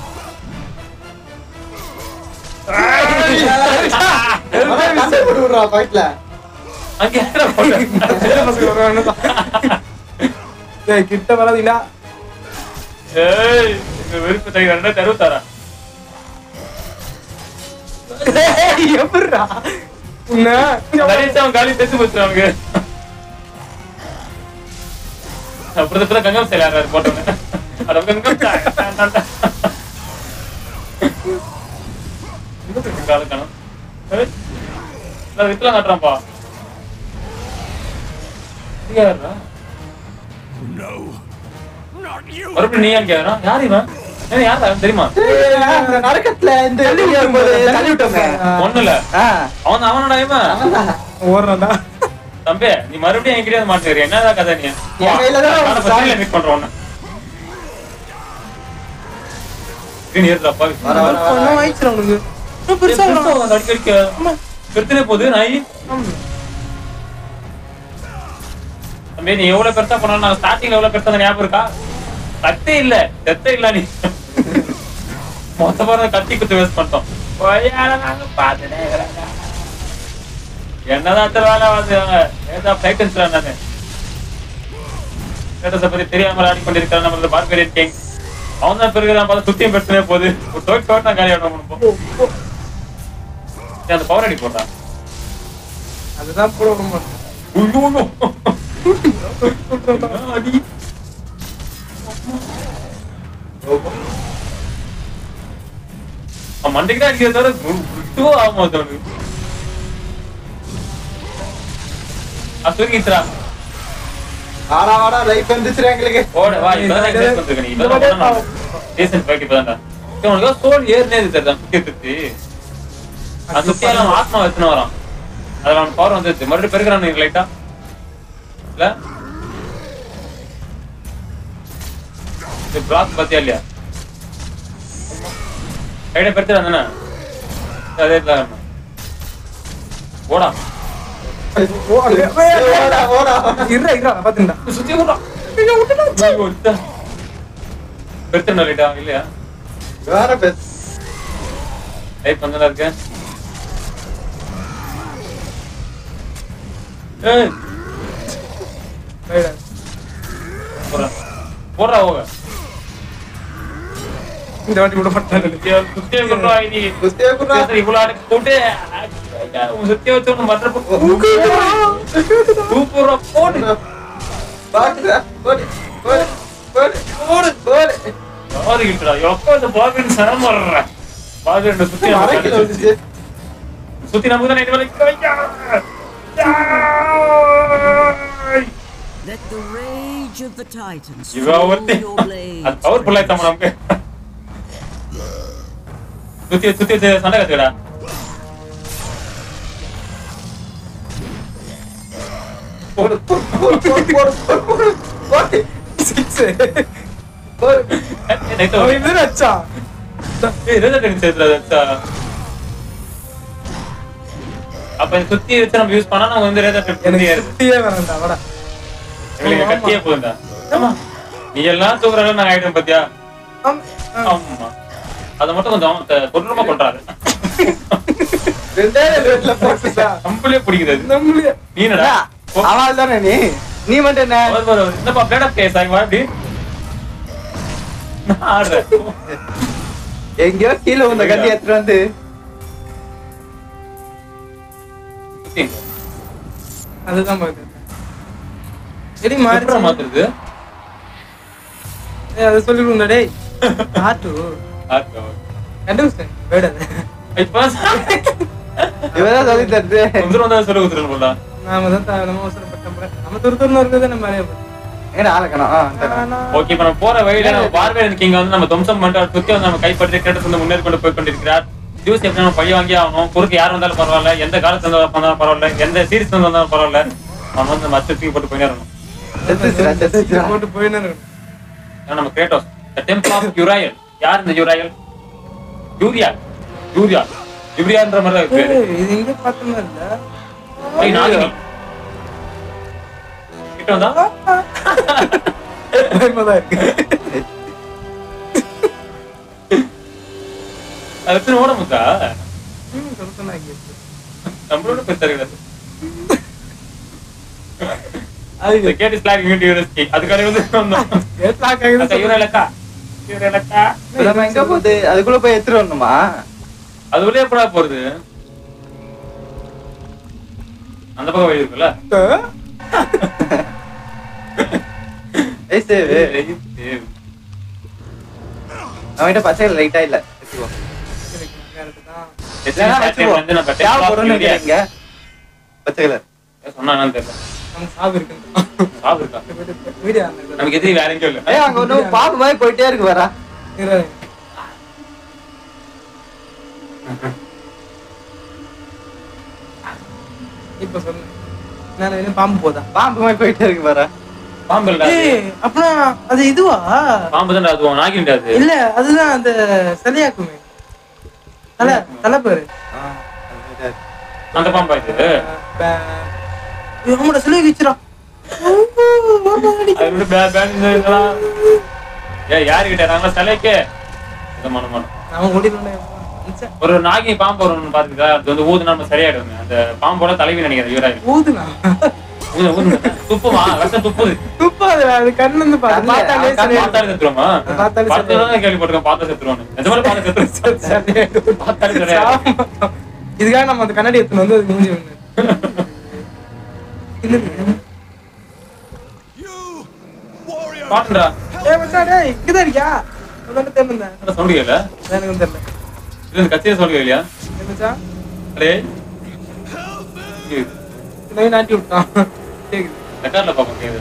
கண்டு போட்டு விடுறா பாயிட்ல அங்க யாரா போட்ட? சின்ன பசங்க வருவாங்க ஏய் கிட்ட வராதீங்களா ஏய் இந்த விருப்ப தகி ரெண்டாயிரத்தி அறுபத்தாறா ஏய், எப்படிடா உன்னை நிறைய அவன் காலி செத்து போச்சு அவனுக்கு அப்புறத்துல கங்கம் ஸ்டைல் ஆடுறாரு போட்டவங்க அட கங்கம் ஸ்டைல். எங்க ஆளு காணோம்? ஏய், நான் வித்துலாம் காட்டுறான்ப்பா இங்க யாருடா? No, not you. மறுபடியும் நீ ஏன் கேக்குறான் யார் இவன் ஏன் யார் அவன் தெரியுமா அந்த நரக்கத்துல இந்த வெளியே வரும்போது தள்ளி விட்டோங்க ஒண்ணுல ஆ, அவன் அவனோட இவன் ஓடுறான்டா தம்பி நீ மறுபடியும் என்கிட்ட வந்து மாட்டேங்கிற என்னதான் கதை நீ என் கையில தான் மீட் பண்றோம் ஒண்ணு நீ ஏறுறாப்பா வர வர வர ஒன்னும் ஆயிடுச்சு அவனுக்கு இன்னும் பெருசா வரான். அடிக்க அடிக்க பெருத்துனே போகுது நாய் தம்பி நீ எவ்வளவு பெருசா பண்ணாலும் நான் ஸ்டார்டிங்ல எவ்வளவு பெருசா இருந்த ஞாபகம் இருக்கா கத்தே இல்ல செத்தே இல்ல நீ மொத்த பாரு கத்தி குத்து வேஸ்ட் பண்ணிட்டோம் கொய்யால நாங்க பாத்துட்டே இருக்கிறாங்க என்னதான் அத்தனை வேலை வாங்குவாங்க ஏதா பிளைட்டன்ஸ்ல நானு ஸ்டேட்டஸை பத்தி தெரியாம ஆடி கொண்டிருக்கிறேன் நம்மளோட பார்பேரியன் கிங் அவன் தான் பிறகு நான் பார்த்து சுத்தியும் பிரச்சனையே போகுது ஒரு தோட் தோட் நான் காலியாக முடிப்போம் அந்த பவர் அடி போடுறான் அதுதான் போட விட மாட்டேன் ஐயோ, ஐயோ. அடி அவன் மண்டைக்கு தான் அடிக்கிறத தவிர விட்டுவோ ஆக மாட்டேன் அவனுக்கு அசுரிக்கிறா வாடா வாடா லைஃப் வந்துச்சுடா எங்களுக்கு ஓட வா இப்பதான் எக்ஸைஸ் பண்ணிருக்க நீ இப்பதான் ரீசன்ட் ஃபைட் இப்பதான்டா உனக்கு சோல் ஏறினே தெரியுதா சுத்தி சுத்தி அது சுத்தி எல்லாம் ஆத்மா வச்சுன்னு வரான் அதுல அவன் பவர் வந்துருச்சு மறுபடியும் பெருக்கிறான் நீ லைட்டா இல்ல இது பிளாக் பாத்தியா இல்லையா கைட பெருத்து தானே அதே தான் ஓடா ஓடா ஓடா இருடா இருடா பாத்துண்டா சுத்தி ஓடா பெருத்துனா லைட்டா இல்லையா வேற பெஸ் டைப் பண்ணதா இருக்கு ஏய் போறா போறா போக இந்த வாட்டி விட மாட்டேன் சுத்திய குடுறா ஐடி குஸ்தியா குடுறா இவ்வளவு அடக்கு போட்டு உன் சுத்திய வச்சு ஒண்ணு மற்ற சூப்பரா போடு பாக்குறா போடு போடு போடு போடு போடு யாரு கிட்டடா எப்ப இந்த பாபின் சனம் வர்ற பாபின் சுத்தி நம்ம மறைக்கல வந்துச்சு சுத்தி நமக்கு தான் இது வரைக்கும் வைக்க Let the rage of the Titans இவ fuel ஒருத்தி your blades. அது பவர்ஃபுல்லா ஆயிட்டாம நமக்கு சுத்தி சுத்தி வச்சு சண்டை கத்துக்கடா போடு போடு போடு போடு போடு போடு போடு சிக்ஸ் போடு அவன் இதுல அச்சா ஏய் ரேதா டென் சேர்த்துடா அச்சா அப்ப இந்த சுத்தி வச்சு நம்ம யூஸ் பண்ணா நம்ம வந்து ரேதா டென் எனக்கு பண்ணி சுத்தியே வேணாம்டா வாடா எங்களுக்கு கத்தியே போகுதா ஆமா நீ எல்லாம் தூக்குறாங்க நான் ஆயிடும் பாத்தியா ஆம். ஆ. ஆமா அத மட்டும் கொஞ்சம் த- கொடூரமா கொண்டாரு ரெண்டே ரெண்டு ரெண்டுல போட்டுட்டா நம்மளே பிடிக்குது அது. நம்மளே நீ என்னடா ஓ, அவள் தானே நீ நீ மட்டும் என்ன வரு, வரு, வரு. என்னப்பா பிளேட் ஆஃப் கேஸ் ஆகி எப்படி நான் ஆடுறேன் எங்கேயோ கீழே உந்த கட்டி எடுத்துட்டு வந்து சுத்தி. அதுதான் பாக்குறேன் எடி எப்படிடா மாறி மாத்துறது ஏய் அதை சொல்லி கொடுங்க டேய் ஆட்டு ஆட்டோ. கண்டுபிடிச்சேன் வேடாது இப்ப இவதான் சொல்லி தருது சுந்தரம் தான் சொல்லி கொடுத்துருன்னு போடா நாம தான் தா- நம்ம அவசரப்பட்டோம் நம்ம துரு துருன்னு இருக்கிறது நம்ம அறிய எங்கடா ஆளக்கணும் ஆ வந்துட்டேன். ஓகே இப்ப நம்ம போற வழியில நம்ம பார்வையன் கிங் வந்து நம்ம துவம்சம் பண்ணிட்டு அவர் சுத்தி வந்து நம்ம கைப்பற்றி கிரேட்டஸ் வந்து முன்னேறி கொண்டு போய் கொண்டிருக்கிறார் ஜூஸ் எப்படி நம்ம பழி வாங்கி ஆகணும் குறுக்கு யார் வந்தாலும் பரவாயில்ல எந்த காலத்துல இருந்து வந்தாலும் பரவாயில்ல எந்த சீரிஸ் வந்தாலும் பரவாயில்ல அவன் வந்து மச்ச தூக்கி போட்டு போயிடணும் செத்துச்சுடா செத்துச்சுடா போட்டு போயின்னு இருக்கணும். ஏன்னா நம்ம Kratos the temple of Euryale யார் இந்த யுராயல் யூரியா யூரியா யூரியான்ற மாதிரி தான் இருக்கு ஏய், இது எங்க பார்த்தோம்னா இல்ல ஏய், நாகினி கிட்ட வந்தா பயமா தான் இருக்கு அது எத்தனை ஓட முத்தா ம், சொல்லிட்டேனா இங்க இருக்கு. நம்மளோட பெருசா இருக்கிறது அது இந்த கேட்டு ஸ்லாக் யூனிட் யூனிவர்சிட்டி அதுக்காக வந்து வந்தோம் ஏன் lock ஆகுது அக்கா யூரா இலக்கா யூரா இலக்கா இப்ப நம்ம எங்க போகுது அதுக்குள்ள போய் எடுத்துட்டு வரணுமா அது உள்ளே எப்படா போறது அந்த பக்கம் வழி இருக்குல்ல ஏய் சேவ் அவன்கிட்ட பச்சை லைட்டா இல்ல வச்சுக்கோ சரி, கரெக்ட் தான். இல்லைன்னா வச்சுக்கோ தேவைப்படும்னு நினைக்கிறீங்க பச்சை கலர் சொன்னானு தெரியல நமக்கு சாவு இருக்குன்னு. சாவு இருக்கா வீடியோ ஆன் இருக்கு. நமக்கு எதிரி வேற எங்கேயும் இல்ல ஏய் அங்க ஒண்ணு பாம்பு மாதிரி போயிட்டே இருக்கு வரா இரு. இப்ப சொல்லு நான் என்ன பாம்பு போதா பாம்பு மாதிரி போயிட்டே இருக்கு வரா பாம்பு இல்லடா அது. ஏய் அப்புறம் அது இதுவா பாம்பு தான் அது நாகிண்டா அது இல்ல அதுதான் அந்த சிலையாக்குமே தலை தலை பேரு அந்த பாம்பா இது நம்மளோட சிலை வச்சிரும் அது விட பே- பேன் இந்த இதெல்லாம் ஏய் யாரு கிட்ட நாங்க தலைக்கே இது மனம் மனம் அவன் ஓடிடுவானே ஒரு நாகி பாம்பு வரும் பாத்துக்கா அது வந்து ஊதுனா நம்ம சரியாயிடுங்க அந்த பாம்போட தலைவி நினைக்கிறேன் இவரா ஊதுனா ஊது ஊது துப்புமா விஷம் துப்புது துப்பாது அது கண்ணு வந்து பாரு கண்ணு, பார்த்தாலே அவன் சரியா பார்த்தாலே செத்துருமா பார்த்தாலே பார்த்து தான் கேள்விப்பட்டிருக்கேன் பார்த்தா செத்துருவானு நிஜமாலே பார்த்து செத்துருவான் பார்த்தாலே சரியாயிடும் இதுக்காக நம்ம அந்த கண்ணாடி எடுத்துன்னு வந்து அது மூஞ்சி ஒண்ணு இல்ல பாட்டுடா ஏய் மச்சான் டேய் இங்கதான் இருக்கியா அதான் தெரியல சவுண்ட் கேட்கல எனக்கு தெரியல இது இந்த கத்திய சவுண்ட் கேட்கலையா ஏய் மச்சான் அரே நோய் நாட்டி விட்டான் கேக்குது ரெக்கார்ட்ல பாப்போம் கேக்குது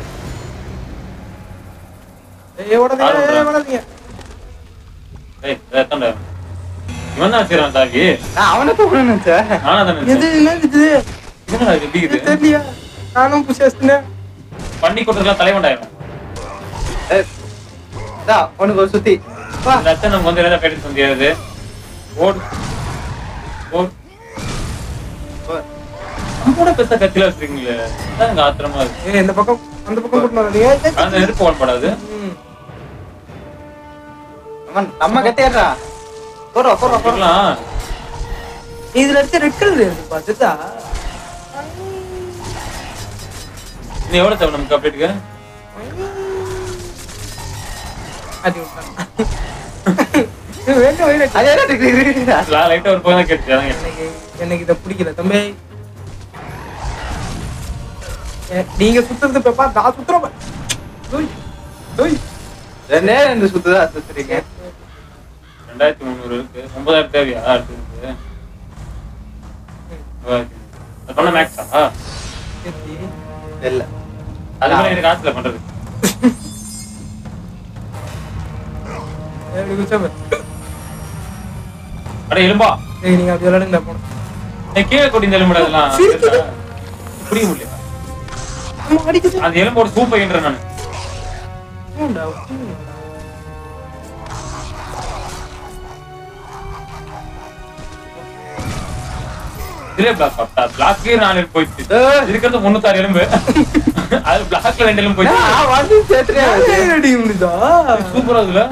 ஏய் ஓடாதீங்க ஏய் ஓடாதீங்க ஏய் எத்தனை இவன் தான் வச்சிருக்கான் சாவி நான் அவனை தூக்கணும்னு நினைச்சேன் நானா தானே எது என்ன இது என்னடா இது எப்படி இது இது தெரியலையா நானும் புஷ் வச்சுனேன் பண்ணி கொடுத்ததுலாம் தலைவண்டாயிரும் ஏய், டா, உனக்கு ஒரு சுத்தி வா இந்த அத்தை நமக்கு வந்து என்ன பேட்டு முடியாது ஓடு ஓடு வா. நம்ம கூட பெருசா கத்தில வச்சிருக்கீங்களே அதான் எனக்கு ஆத்திரமா இருக்கு ஏய் இந்த பக்கம் அந்த பக்கம் கூட்டு வராதீங்க ஏய், அந்த நெருப்பு ஓடப்படாது ம். அவன் நம்ம கட்டிடுறா போறோம் போறோம் போறோம் இருக்கலாம் இதுல எடுத்து ரெட் கலர் இருக்குப்பா சித்தா நீ எவ்வளவு தேவை நமக்கு அப்டேட்டுக்கு அடி விட்டான் இது வேண்டாம் வேண்டாம் அது என்ன டிகிரி லைட்டா ஒரு போய் தான் கேட்டுச்சு அதான் கேட்டேன். எனக்கு எனக்கு இத பிடிக்கல தம்பி ஏ, நீங்க சுத்துறது பேப்பா நான் சுத்துறோம் டோய் டோய் ரெண்டே ரெண்டு சுத்துதா சுத்துறீங்க ரெண்டாயிரத்தி முந்நூறு இருக்கு ஒன்பதாயிரம் தேவையா அடுத்தது அது பண்ண மேக்ஸா எப்படி இல்ல அது மாதிரி எனக்கு ஆசையில பண்றது எப்படி குச்சாம அட எலும்பா ஏய் நீங்க அப்படி விளையாடுங்க போனோம் நீ கீழே கொட்டி இந்த எலும்பு அதெல்லாம் சிரிக்குது. புரிய முடியல அம்மா அடிக்குது அந்த எலும்போட சூப்பைன்ற நான் ஊண்டா, ஊண்டா. இதுல பிளாக் பார்த்தா பிளாக்கே நாலு எலும்பு போயிடுச்சு ஏய். இருக்கிறது முன்னூத்தாறு எலும்பு அது பிளாக்ல ரெண்டு எலும்பு போயிடுச்சு நான் வந்து சேர்த்துறியா ஏய், அடி முடியுதா சூப்பரா இதுல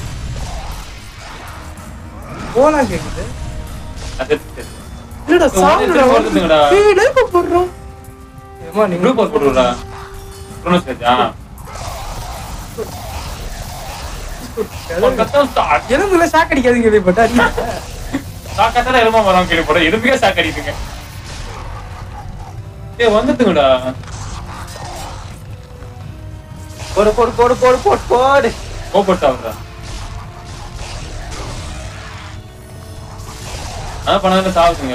போலாம் கேக்குது அது இல்லடா இது சாவுடா ஒரே வருதுங்கடா. ஏய் லைக் போடுறோம் ஏமா நீங்க ப்ளூ போஸ்ட் போட்டுவிடா ப்ரோனஸ் பேஜா ஒரு கத்தம் ஸ்டார்ட் எலும்புல ஷாக் அடிக்காதீங்க கேள்விப்பட்டா அடி சாக்காத்தான எலும்பா வரோம் கேள்விப்பட எலும்புக்கே சாக்கு அடிக்குங்க ஏய் வந்துட்டுங்கடா போடு போடு போடு போடு போடு போடு கோபப்பட்டு ஆகுதா அதான் பண்ணதுல சாவுதுங்க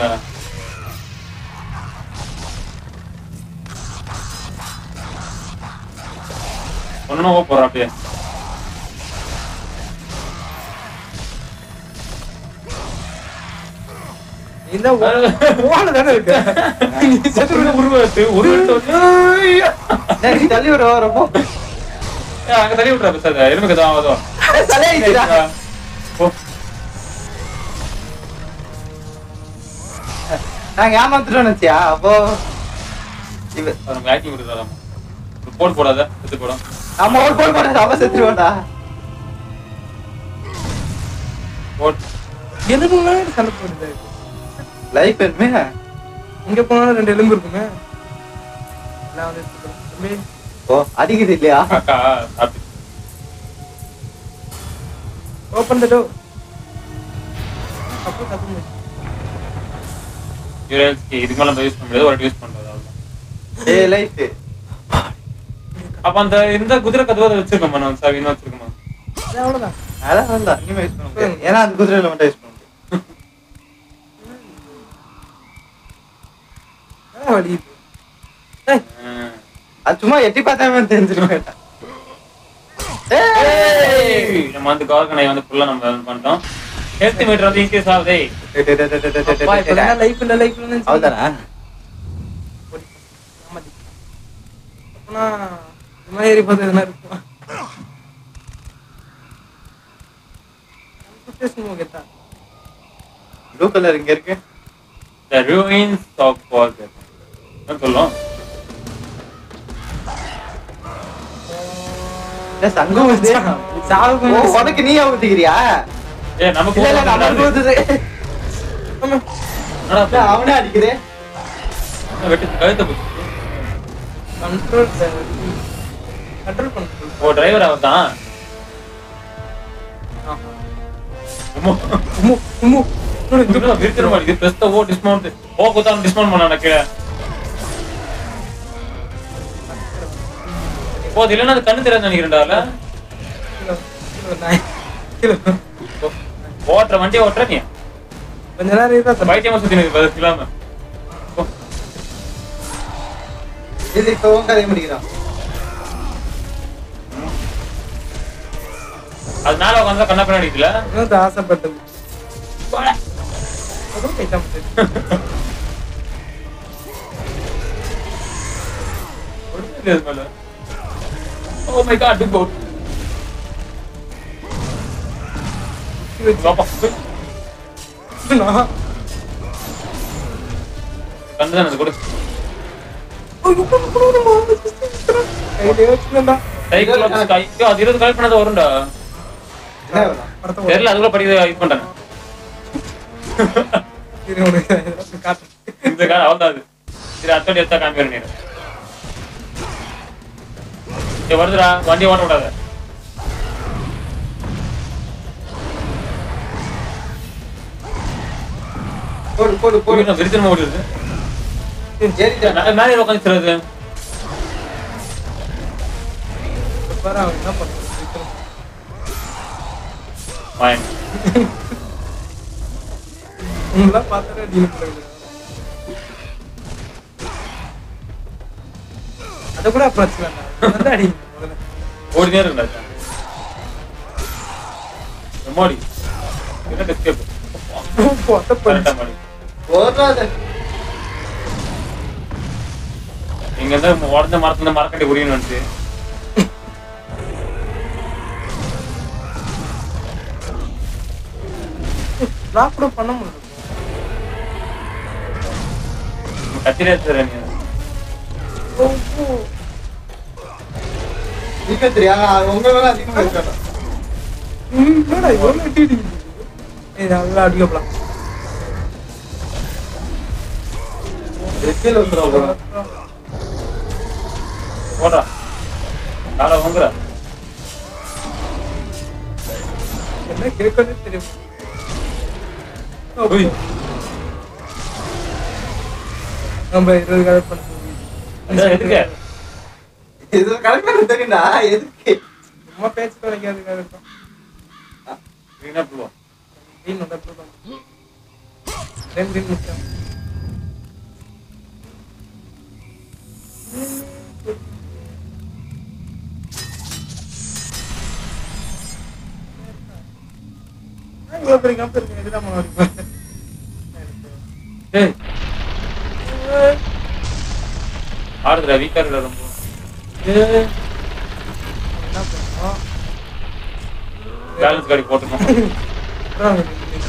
ஒன்னும் ஓ போறா அப்படியே இந்த ஓல தானே இருக்கு நீ செத்து ஒரு உருவத்து ஒரு இடத்துல வந்து, ஐயா! டேய், நீ தள்ளி விடுவா ரொம்ப ஏய், அங்க தள்ளி விட்றா பேசாத எலும்புக்கு தான் ஆகுதோ ஏய், தலையாயிடுச்சுடா. ஓ நாங்க ஏமாத்துட்டோம்னு வச்சியா அப்போ இவ நமக்கு ஆக்டிங் கொடுத்தாராம் போட் போடாத செத்து போடும் நம்ம ஒரு போடு போட அவ செத்துருவாடா போட் எலும்பு மாதிரி சண்டை போடுது லைஃப் எதுவுமே இங்க போனாலும் ரெண்டு எலும்பு இருக்குமே நான் வந்து எடுத்துக்கிறேன். தம்பி ஓ அடிக்குது இல்லையா காக்கா சாப்பிட்டு ஓப்பன் த டோர் அப்புறம் கத்து முடிச்சு யூரல்ஸ்க்கு இதுக்கு மேல நம்ம யூஸ் பண்ண முடியாது ஒரு யூஸ் பண்றது அவ்வளவுதான் ஏ லைஃப் அப்ப அந்த இந்த குதிரை கதவை வச்சிருக்கோமா நம்ம சாவி இன்னும் வச்சிருக்கோமா அது அவ்வளவுதான் அதெல்லாம் வேண்டாம் இனிமே யூஸ் பண்ண முடியாது ஏன்னா அந்த குதிரையில மட்டும் யூஸ் பண்ண முடியும் அதான் வலி இது. ஏய், ம். அது சும்மா எட்டி பார்த்தாமே தெரிஞ்சிருக்க ஏய், நம்ம வந்து கார்கனை வந்து ஃபுல்லா நம்ம இது பண்ணிட்டோம் ஹெல்த் மீட்டர் வந்து இன்க்ரீஸ் ஆகுதே அப்பா, இப்பதானே life இல்ல, life இல்லைன்னு நினைச்சீங்க. அவ்வளோதானா ஆமாடி. அப்பனா, சும்மா ஏறி பார்த்து எதுனா இருக்குமா? Situation okay தான். ப்ளூ கலர் இங்க இருக்கு The ruins of Forget. என்ன சொல்லும் இல்ல, சங்கம் வந்து சாவுக்கு ஓ, முன்னாடி உனக்கு நீ ஊத்திக்கிறியா ஏ நமக்கு இல்ல இல்ல நமக்கு ஊத்துது ஆமா. என்னடா இல்ல, அவனே அடிக்குது பண்ண? வெட்டு கழுத்தை பிடிச்சி control driver. control control. ஓ டிரைவர் அவர் தான் ஆஹா. உம்மோ. உம்மு, உம்மு. இன்னொரு இது. இதுக்கு விரித்திர மாட்டேங்குது ப்ரெஸ் ஓ டிஸ்மவுண்ட் ஓ குத்தாம டிஸ்மவுண்ட் பண்ணா கீழே போது இல்லைன்னா அது கண்ணு தெரியாது நினைக்கிறேன்டால கிலோ, கிலோ நாய். கிலோ. ஓட்டுற வண்டியை ஓட்டுற நீ கொஞ்ச நேரம் இதா தம்பி. பைத்தியமா சுத்தி நிற்கு பதில் இல்லாம போ. இது இப்ப உன் கதையை முடிக்கிறான் அது மேல உட்காந்து கண்ணா பின்னாடி இருக்குல்ல இன்னும் ஆசைப்பட்டது அதுவும் கைட்டா முடியாது. ஒண்ணுமே இல்ல இது மேல oh my god to boat நான் கண்ணு தான் அது கூட கையிலே வச்சுக்கோண்டா. சைக்கிள் அது இருபது கலெக்ட் பண்ணது வரும்டா என்ன வேணும்? படத்தை போடு. தெரியல அதுக்குள்ள படிக்க இது பண்றேன் இரு, உனக்கு இதெல்லாம் காட்டுறேன். இந்த காலம் அவள்தான் அது சரி அத்தோடி எடுத்தா காமிக்கிறேன் நீ ஏய், வருதுடா வண்டி ஓட்ட விடாத போடு போடு போடு போய் விரித்திரமா ஓடிடுது ஏறிட்டானா நான் மேலே உட்காந்து சொல்றது இப்ப பாரு அவன் என்ன பண்றான். விக்ரம். வாயன் உங்களெல்லாம் பார்த்தாலே டீல் பண்ணுறது. அதை கூட அப்ரோச் வேண்டாம் வந்து அடிங்க முதல்ல ஓடினே இருக்கா மோடி என்ன எஸ்கேப் பொத்த கரெக்டா பண்ணு. மாடி போடாத இங்க இருந்து உடஞ்ச மரத்துல இருந்து மரக்கட்டி உரியணும் வந்துச்சு நான் கூட பண்ண முடியல கத்திரே சார் நீ ஓ, ஓ. நீங்க தெரியா உங்க மேல அதிகமா இருக்கணும் ம், என்னடா இவ்வளவு வெட்டி அடிக்குது? ஏய், நல்லா அடிக்கப்பலாம் கீழே வந்துடும் போடா காலை வாங்குற என்ன கேட்கணும் தெரியும் உய். நம்ம இருபது கலர் பண்ண அதான் எதுக்கு இது கணக்கு தெரியும்டா எதுக்கு சும்மா பேச்சு கிடைக்காதுக்காக இருக்கும் green up blue. green வந்து approve பண்ணு. Then green முக்கியம். நான் இவ்வளவு பெரிய company இருக்கு, எதுக்குடா மனம் வலிக்கும்? ஏய் ஆடுதுடா வீக்கா இருக்குடா ரொம்ப ஏய் என்ன பண்ணுவோம்? பேலன்ஸ் காடி போட்டுக்கணும் அப்புறம்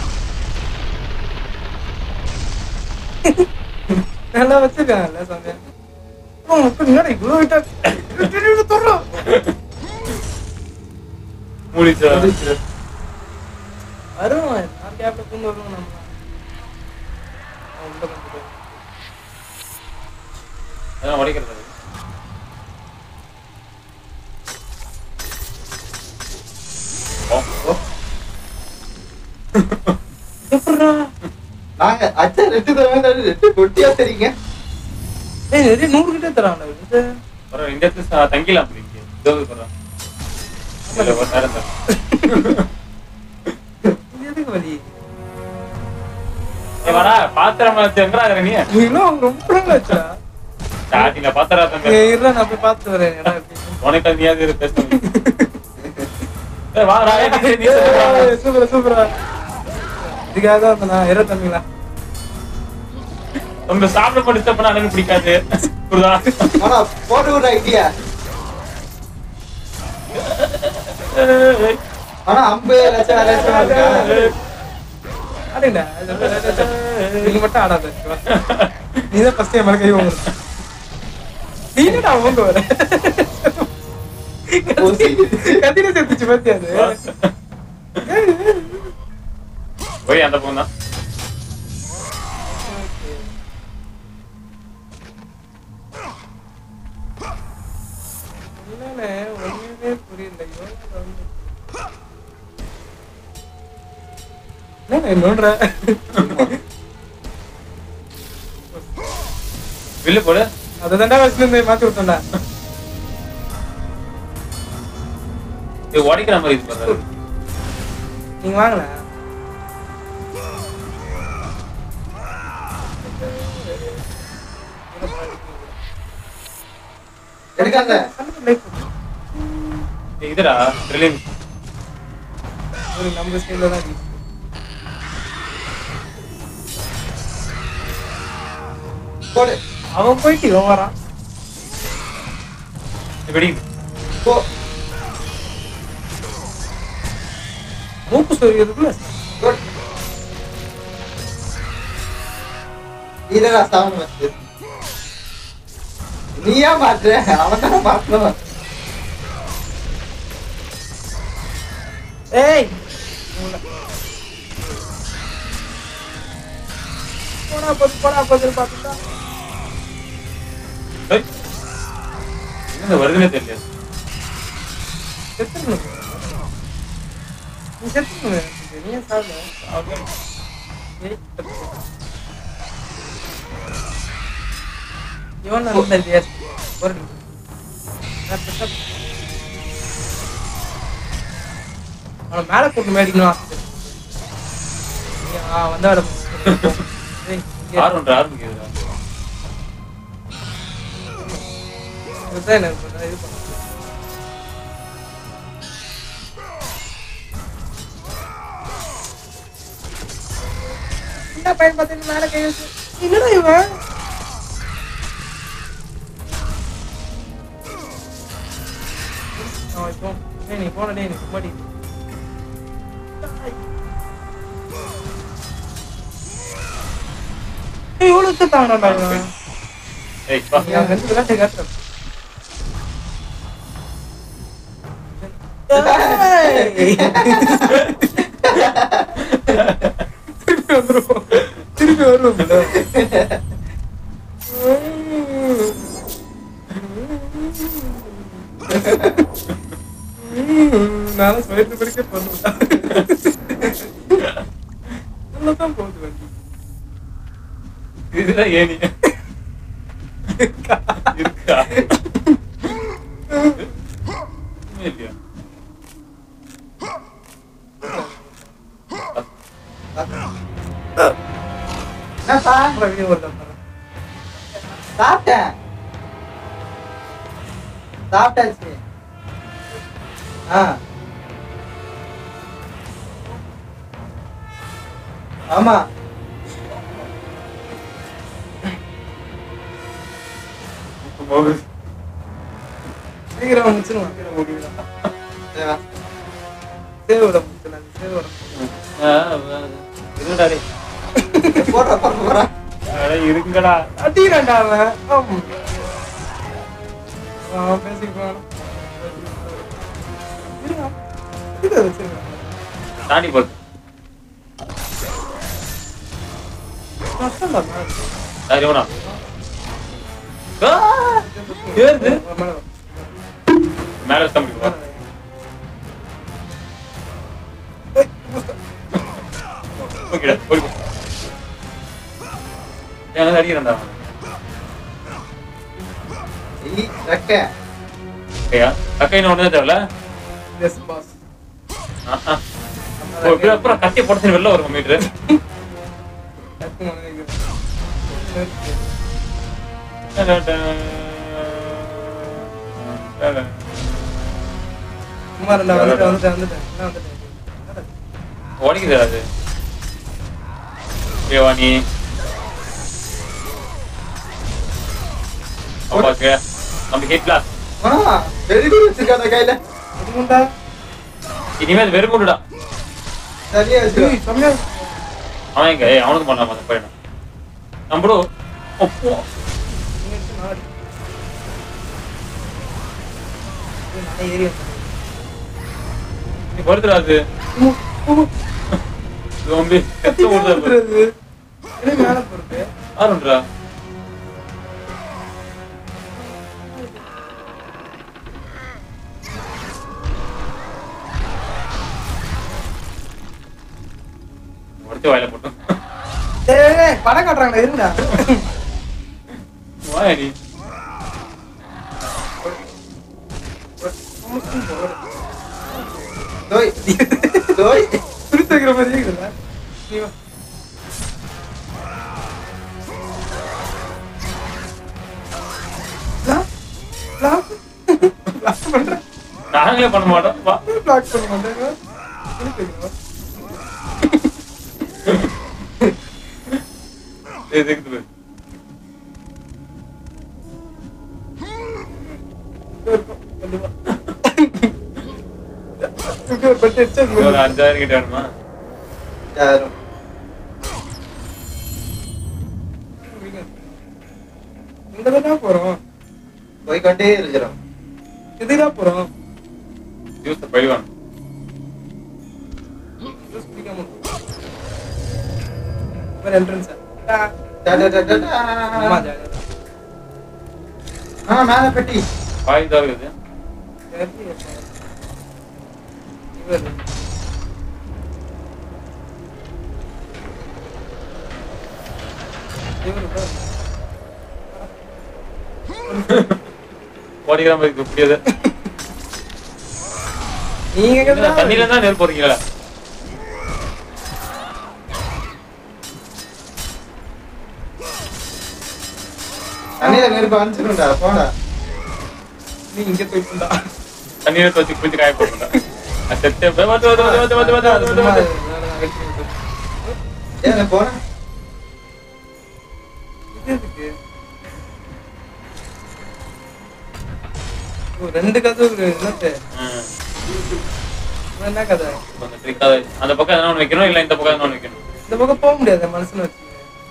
நல்லா வச்சிருக்காங்கல்ல சாமி அப்புறம் முப்பது என்னடா இவ்வளவு விட்டா தொடரும் மூடிச்சா வரும் நான் கேப்ல கொண்டு வருவோம் நம்ம அவன் உள்ள கொண்டு போய் அதான் உடைக்கிறது அது. ஓ, ஓ. எப்படிடா நாங்க அச்சா ரெண்டு தடவை ரெண்டு கொட்டியா தெரியுங்க ஏய் நிறைய நூறு கிட்ட தராங்க இது பரவாயில்ல, இந்த இடத்துல ச- தங்கிடலாம் அப்படி இங்க. இதோ போடுறேன். இல்ல, ஒரு நேரம் தான். இது எதுக்கு வலி ஏய், வாடா, பாத்திரம் வச்சு எங்கடா இருக்கிற நீ? நீ இன்னும் அவங்க ரொம்ப நாள் ஆச்சுடா ஸ்டார்டிங்ல பாத்திரம் தம்பி. ஏய், இருடா, நான் போய் பார்த்துட்டு வரேன் இடம் எப்படி உனக்கு அது நீயாவது இரு, பேசணும். ஏய், வாடா, ஏய், நீ சொல்லுடா. ஏய், சூப்பரா சூப்பரா இதுக்காக தான் வந்தேனா இற தம்பிங்களா உங்க சாப்பிட மட்டும் disturb பண்ணா எனக்கு பிடிக்காது புரியுதா? ஆனா போட்டு விட ஐடியா ஏய், ஆனா அம்பு லட்சம் லட்சம் இருக்கா ஆடுங்கடா நீங்க மட்டும் ஆடாத நீ தான் ஃபர்ஸ்ட் டைம் கை வாங்க நீ என்னடா வாங்க வர கத்தின செத்துச்சு பத்தி அது போய் அந்த பக்கம் தான் என்னண்ணே ஒண்ணுமே புரியல எவ்வளவு வந்து என்னண்ணே நோண்டுற வில்லு போடு அதை தாண்டா வச்சுருந்து மாத்தி விட்டோம்டா இது உடைக்கிற மாதிரி இது பாரு. நீங்க வாங்கல எடுக்காத ஏய், இதுடா ட்ரில்லிங் ஒரு நம்ம ஸ்டைல தான் இருக்கு. போடு அவன் போயிட்டு இவன் வரான் இப்படி போ மூக்கு சொரியதுக்குள்ள போடு இதடா சவுண்ட் வந்து நீயா மாத்துற அவன் தானே மாத்தணும் ஏய் போடா போது போடா போது பார்த்துட்டா ஏய். என்ன வருதுன்னே தெரியல செத்துக்கணும் நீ செத்துக்கணும் நீ ஏன் சாப்பிட ஏய் இவன் நல்ல இல்லையா ஒரு நான் பெருசா- அவனை மேல கூட்டு மேடிக்கணும் ஆசை. நீ, ஆ, வந்தா வேலை பாரு. ஏய், இங்க ஆர்வம் ஆரம்பிக்குதுடா இதுதான் எனக்கு கொஞ்சம் இது பண்ணு. என்ன பையன் பார்த்தீங்கன்னா மேல கை வச்சு என்னடா இவன் அவன் இப்போ ஏய், நீ போன டேய் நீ சும்மாடி ஏய், இவ்வளவு தாங்கடா இவன் ஏய் வா நீ அங்க இருந்து விளையாட்டு காட்டுற திருப்பி வந்துருவோம் திருப்பி வருவோம் நான் சொல்லிட்டு படிக்க பண்ணுவேன் நல்லதான் போகுது வண்டி இதுதான் ஏனி இருக்கா உண்மை இல்லையா என்னப்பா அப்புறம் வீடியோ வருதா பாரு. சாப்பிட்டேன் சாப்பிட்டாச்சு ஆ ஆமா போகுது சீக்கிரம் முடிச்சிருவான் சரி வா. சேவ் விட முடிச்சிடலாம் சேவ் விட ஆ, ஆ, இருங்கடா டேய். போடுறா போடுறா போடுறா அட, இருங்கடா அடிக்கிறான்டா அவன் ஆம். அவன் பேசிக்குவான் இருங்க. இருங்க, வச்சிருங்க. தாண்டி போட்டு கஷ்டம்டா, மேல. சரி வேணா ஏறுது மேல வா. மேல வச்சா முடியுமா ஏய், புஸ்தா. ஓகேடா ஓடி போ ஏன் அடிக்கிறான்டா எலி ரெக்க ஓகேயா கக்கைன்னு ஒண்ணு தேவையில்ல எஸ் பாஸ் ஆஹா. ஓ, இப்படி அப்புறம் கத்தியை போட்டு வெளில வரும் மீட்டர் குமார் நான் வந்துட்டேன் வந்துட்டேன் வந்துட்டேன் நான் வந்துட்டேன் உடைக்குது அது தேவானி அப்பாக்கு நம்ம ஹிட்லா ஆ வெரி குட் வச்சிருக்காத கையில எதுக்குண்டா இனிமேல் வெறுமுடுடா சரியா வச்சிருக்கா ஏய் செம்மையா அவன் எங்க ஏய், அவனுக்கு பண்ணலாமா அந்த பையனை நம்மளும் ஒப்போ நீங்க எடுத்து நாடு ஏய், நான் ஏறி வந்தேன். நீ வருதுடாது ஜோம்பி கத்த ஓடுதா பாரு. வந்துடுறது. எனக்கு மேல போறது ஆறுன்றா உடச்சு வாயில போட்டோம் டேய், டேய், டேய், படம் காட்டுறாங்கடா இருங்கடா வாயா நீ டோய் டோய் பிரித்து வைக்கிற மாதிரியே இருக்குல்ல நீ வா Block? Block? Block பண்றேன். நாங்களே பண்ண மாட்டோம் வா Block பண்ண மாட்டேன். பிரித்து வைக்கிறவா? ஏய், இதுக்கு பாரு. இதோ இருக்கும். கண்டிப்பா. இங்க ஒரு பெட் அடிச்சா இங்க ஒரு ஒரு அஞ்சாயிரம் கிட்ட வேணுமா யாரும் இங்கதான் போறோம் போய்க்கொண்டே இருக்கிறோம் இதுதான் போறோம் ஜூஸ் பழிவான் ஜூஸ் குடிக்காம ஒரு என்ட்ரன்ஸ் டா, டா, டா, டா, டா. அம்மா ஜாலியா ஆ மேல பெட்டி பாய் தான் இருக்குது இவர் இவர் bro. ஓடிக்கிற மாதிரி இருக்கு புரியுது நீங்க என்ன, எங்க தண்ணியில தான் நெருப்பு போறீங்களா தண்ணியில நெருப்பு அனுப்பிச்சிருந்தா போடா நீ இங்க போயிட்டுடா தண்ணியில தோச்சு குளிச்சு காய போட்டுட்டா செத்து வந்து வந்து வந்து வந்து வந்து வந்து வந்து வந்து ஏன் போனேன் இது எதுக்கு ஓ, ரெண்டு கதை ஒரு என்னத்து ம். இவன் என்ன கதை கொஞ்சம் trick-ஆ தான். அந்த பக்கம் எதனா ஒண்ணு வைக்கணும் இல்ல இந்த பக்கம் எதனா ஒண்ணு வைக்கணும் இந்த பக்கம் போக முடியாது மனசுன்னு வச்சு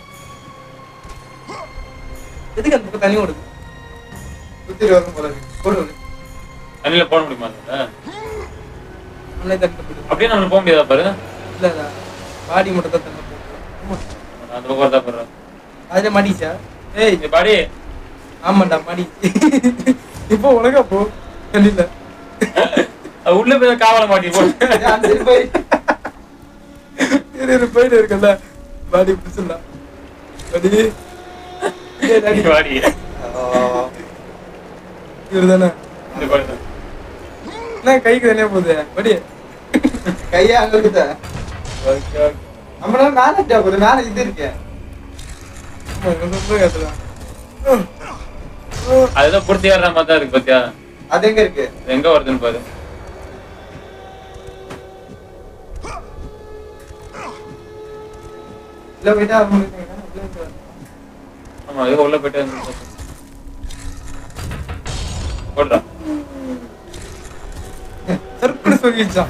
எதுக்கு அந்த பக்கம் தண்ணி ஓடுது சுத்திட்டு வரும் போல இருக்கு. போடு விடு. தண்ணியில போட முடியுமா அதுல? அவனே தண்ணி போடுது அப்படியே நம்ம போக முடியாதா பாரு இல்ல இல்ல பாடி மட்டும் தான் தண்ணி போடுது ஆமா. அந்த பக்கம் வரதா பாரு அதுல மாடிச்சா ஏய் ஏய், பாடி ஆமாண்டா மாடி இப்போ உனக்கா போ தண்ணியில அது உள்ள போய் காவல மாட்டி போ ஏன் அந்த சைடு போய் இரு இரு போயிட்டு இருக்கல பாடி பிடிச்சிடலாம் பாடி ஏய் டாடி பாடி ஆ, இவர் தானே இந்த பாடி தான். என்ன கைக்கு தனியா போகுது படி கையை அங்க குத்த நம்மளால மேல இருக்கா போது மேல இது இருக்கு ஆமா, இவன் சொல்றது கேட்டுதான். அதுதான் புடிச்சு ஏறுற மாதிரி தான் இருக்கு பாத்தியா அது எங்க இருக்கு இது எங்க வருதுன்னு பாரு இல்ல போயிட்டா அவங்களுக்கு உள்ள போயிட்டு வரணும். ஆமா இது உள்ள போயிட்டு வந்து பாரு. போடுறா சர்க்குன்னு சொல்லிடுச்சான்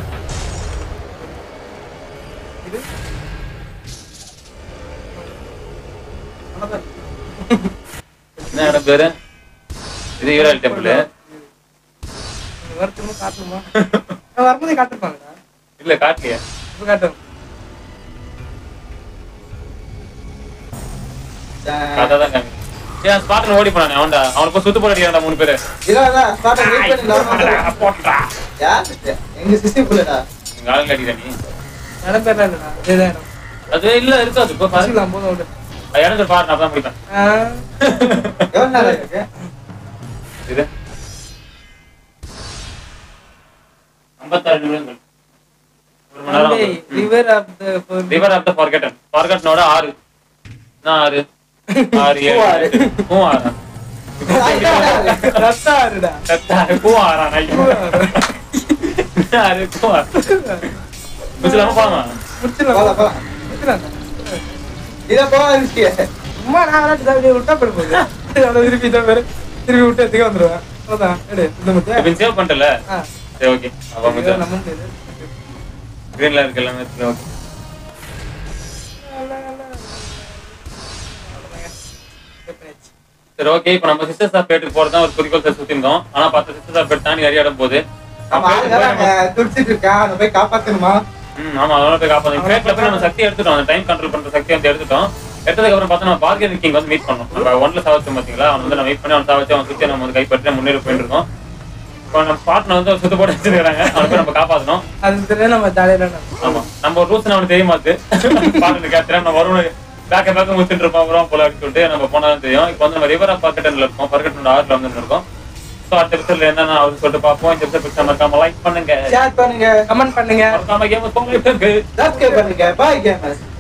இது அவ்வளவுதான். என்ன இடம் பேரு இது ஈரால் டெம்பிள் இந்த வாரம் திரும்ப காட்டணுமா நான் வரும்போதே காட்டிருப்பாங்கடா இல்ல காட்டலையா இப்ப காட்டும் கதை தான் காமி ஏன் ஸ்பாட்ல ஓடி போனானே அவன்டா அவனுக்கு சுத்து போட அடிக்கிறான்டா மூணு பேரு இல்ல இல்ல ஸ்டார்ட் வெயிட் பண்ணலாம் போட்டா யார் எங்க சிஸ்டம் புள்ளடா இங்க ஆளுங்க அடிக்கிறா நீ இடம் பேர்லாம் இல்லடா இதேதான் இடம் அது இல்ல இருக்காது இப்போ பாரு பசிக்கலாம் போதும் விடு. அது இடத்துல பாரு நான் தான் முடிப்பேன் ஆ, எவ்வளவு நேரம் இருக்கு இது ஐம்பத்தாறு நிமிடங்கள் ஒரு மணி நேரம் ஆகுது. ம். River of the river of the forgotten ஃபார்கட்டனோட ஆறு என்ன ஆறு ஆறு ஏழு ஆறு. பூ ஆறா ரத்தா ஆறுடா செத்தாரு, பூ ஆறா ஐயோ என்ன ஆறு பூ ஆறு முடிச்சலாமா போலாமா முடிச்சிடலாம் போலாம், போலாம். முடிச்சிடலாம் இதை போக இருந்துச்சு சும்மா நான் விளையாட்டு தான் அப்படியே விட்டா போயிட போகுது அதை திருப்பி இதான் பேரு திருப்பி விட்டு எடுத்துக்க வந்துருவேன் அவ்வளோதான் எடு இந்த முட்டை இப்போ சேவ் பண்ணிட்டல ஆ சரி ஓகே அப்போ இதை முடிச்சலாம் நம்ப முடியாது ஸ்க்ரீன்ல இருக்கு எல்லாமே சரி ஓகே சரி ஓகே இப்போ நம்ம சிஸ்டர்ஸ் ஆஃப் பேட்டுக்கு போறது தான் ஒரு குறிக்கோள் சார் சுத்தி இருந்தோம் ஆனா பத்து சிஸ்டர்ஸ் ஆஃப் பேட் தாண்டி நிறைய இடம் போகுது நம்ம ஆளுங்க அங்க துடிச்சிட்டு இருக்கான் அதை போய் காப்பாத்தணுமா ம் ஆமா அதனால போய் காப்பாத்தணும் பேட்ல போய் நம்ம சக்தி எடுத்துட்டோம் அந்த டைம் கண்ட்ரோல் பண்ற சக்தி வந்து எடுத்துட்டோம் எடுத்ததுக்கு அப்புறம் பார்த்தா நம்ம பார்கென் கிங் வந்து மீட் பண்ணோம் நம்ம ஒன்ல சாவச்சோம் பாத்தீங்களா அவன் வந்து நம்ம மீட் பண்ணி அவன் சாவச்சு அவன் சுத்தி நம்ம வந்து கைப்பற்றி முன்னேறி போயிட்டு இருக்கோம் இப்போ நம்ம பார்ட்னர் வந்து சுத்த போட்டு வச்சிருக்காங்க அவனை போய் நம்ம காப்பாத்தணும் அது தெரியாது நம்ம ஜாலியாக ஆமா நம்ம ஒரு ரூல்ஸ் அவனுக்கு தெரிய மாத்து பாட்டு கேட்கிறேன் நம்ம வரும் பேக்க பேக்க முத்துட்டு இருப்போம் வரும் போல அப்படின்னு சொல்லிட்டு நம்ம போனாலும் தெரியும் இப்போ வந்து நம்ம ரிவர் ஆஃப் பர்கட்டன்ல இருக்கோம் பர்கட்டன் ஆறுல வந்து இருக்கோம் ஸோ அடுத்த எபிசோட்ல என்னன்னு அவருக்கு சொல்லிட்டு பார்ப்போம் இந்த எபிசோட் பிடிச்ச மறக்காம லைக் பண்ணுங்க ஷேர் பண்ணுங்க கமெண்ட் பண்ணுங்க மறக்காம கேம் போங்க சப்ஸ்கிரைப் பண்ணுங்க பாய் கேமர்ஸ்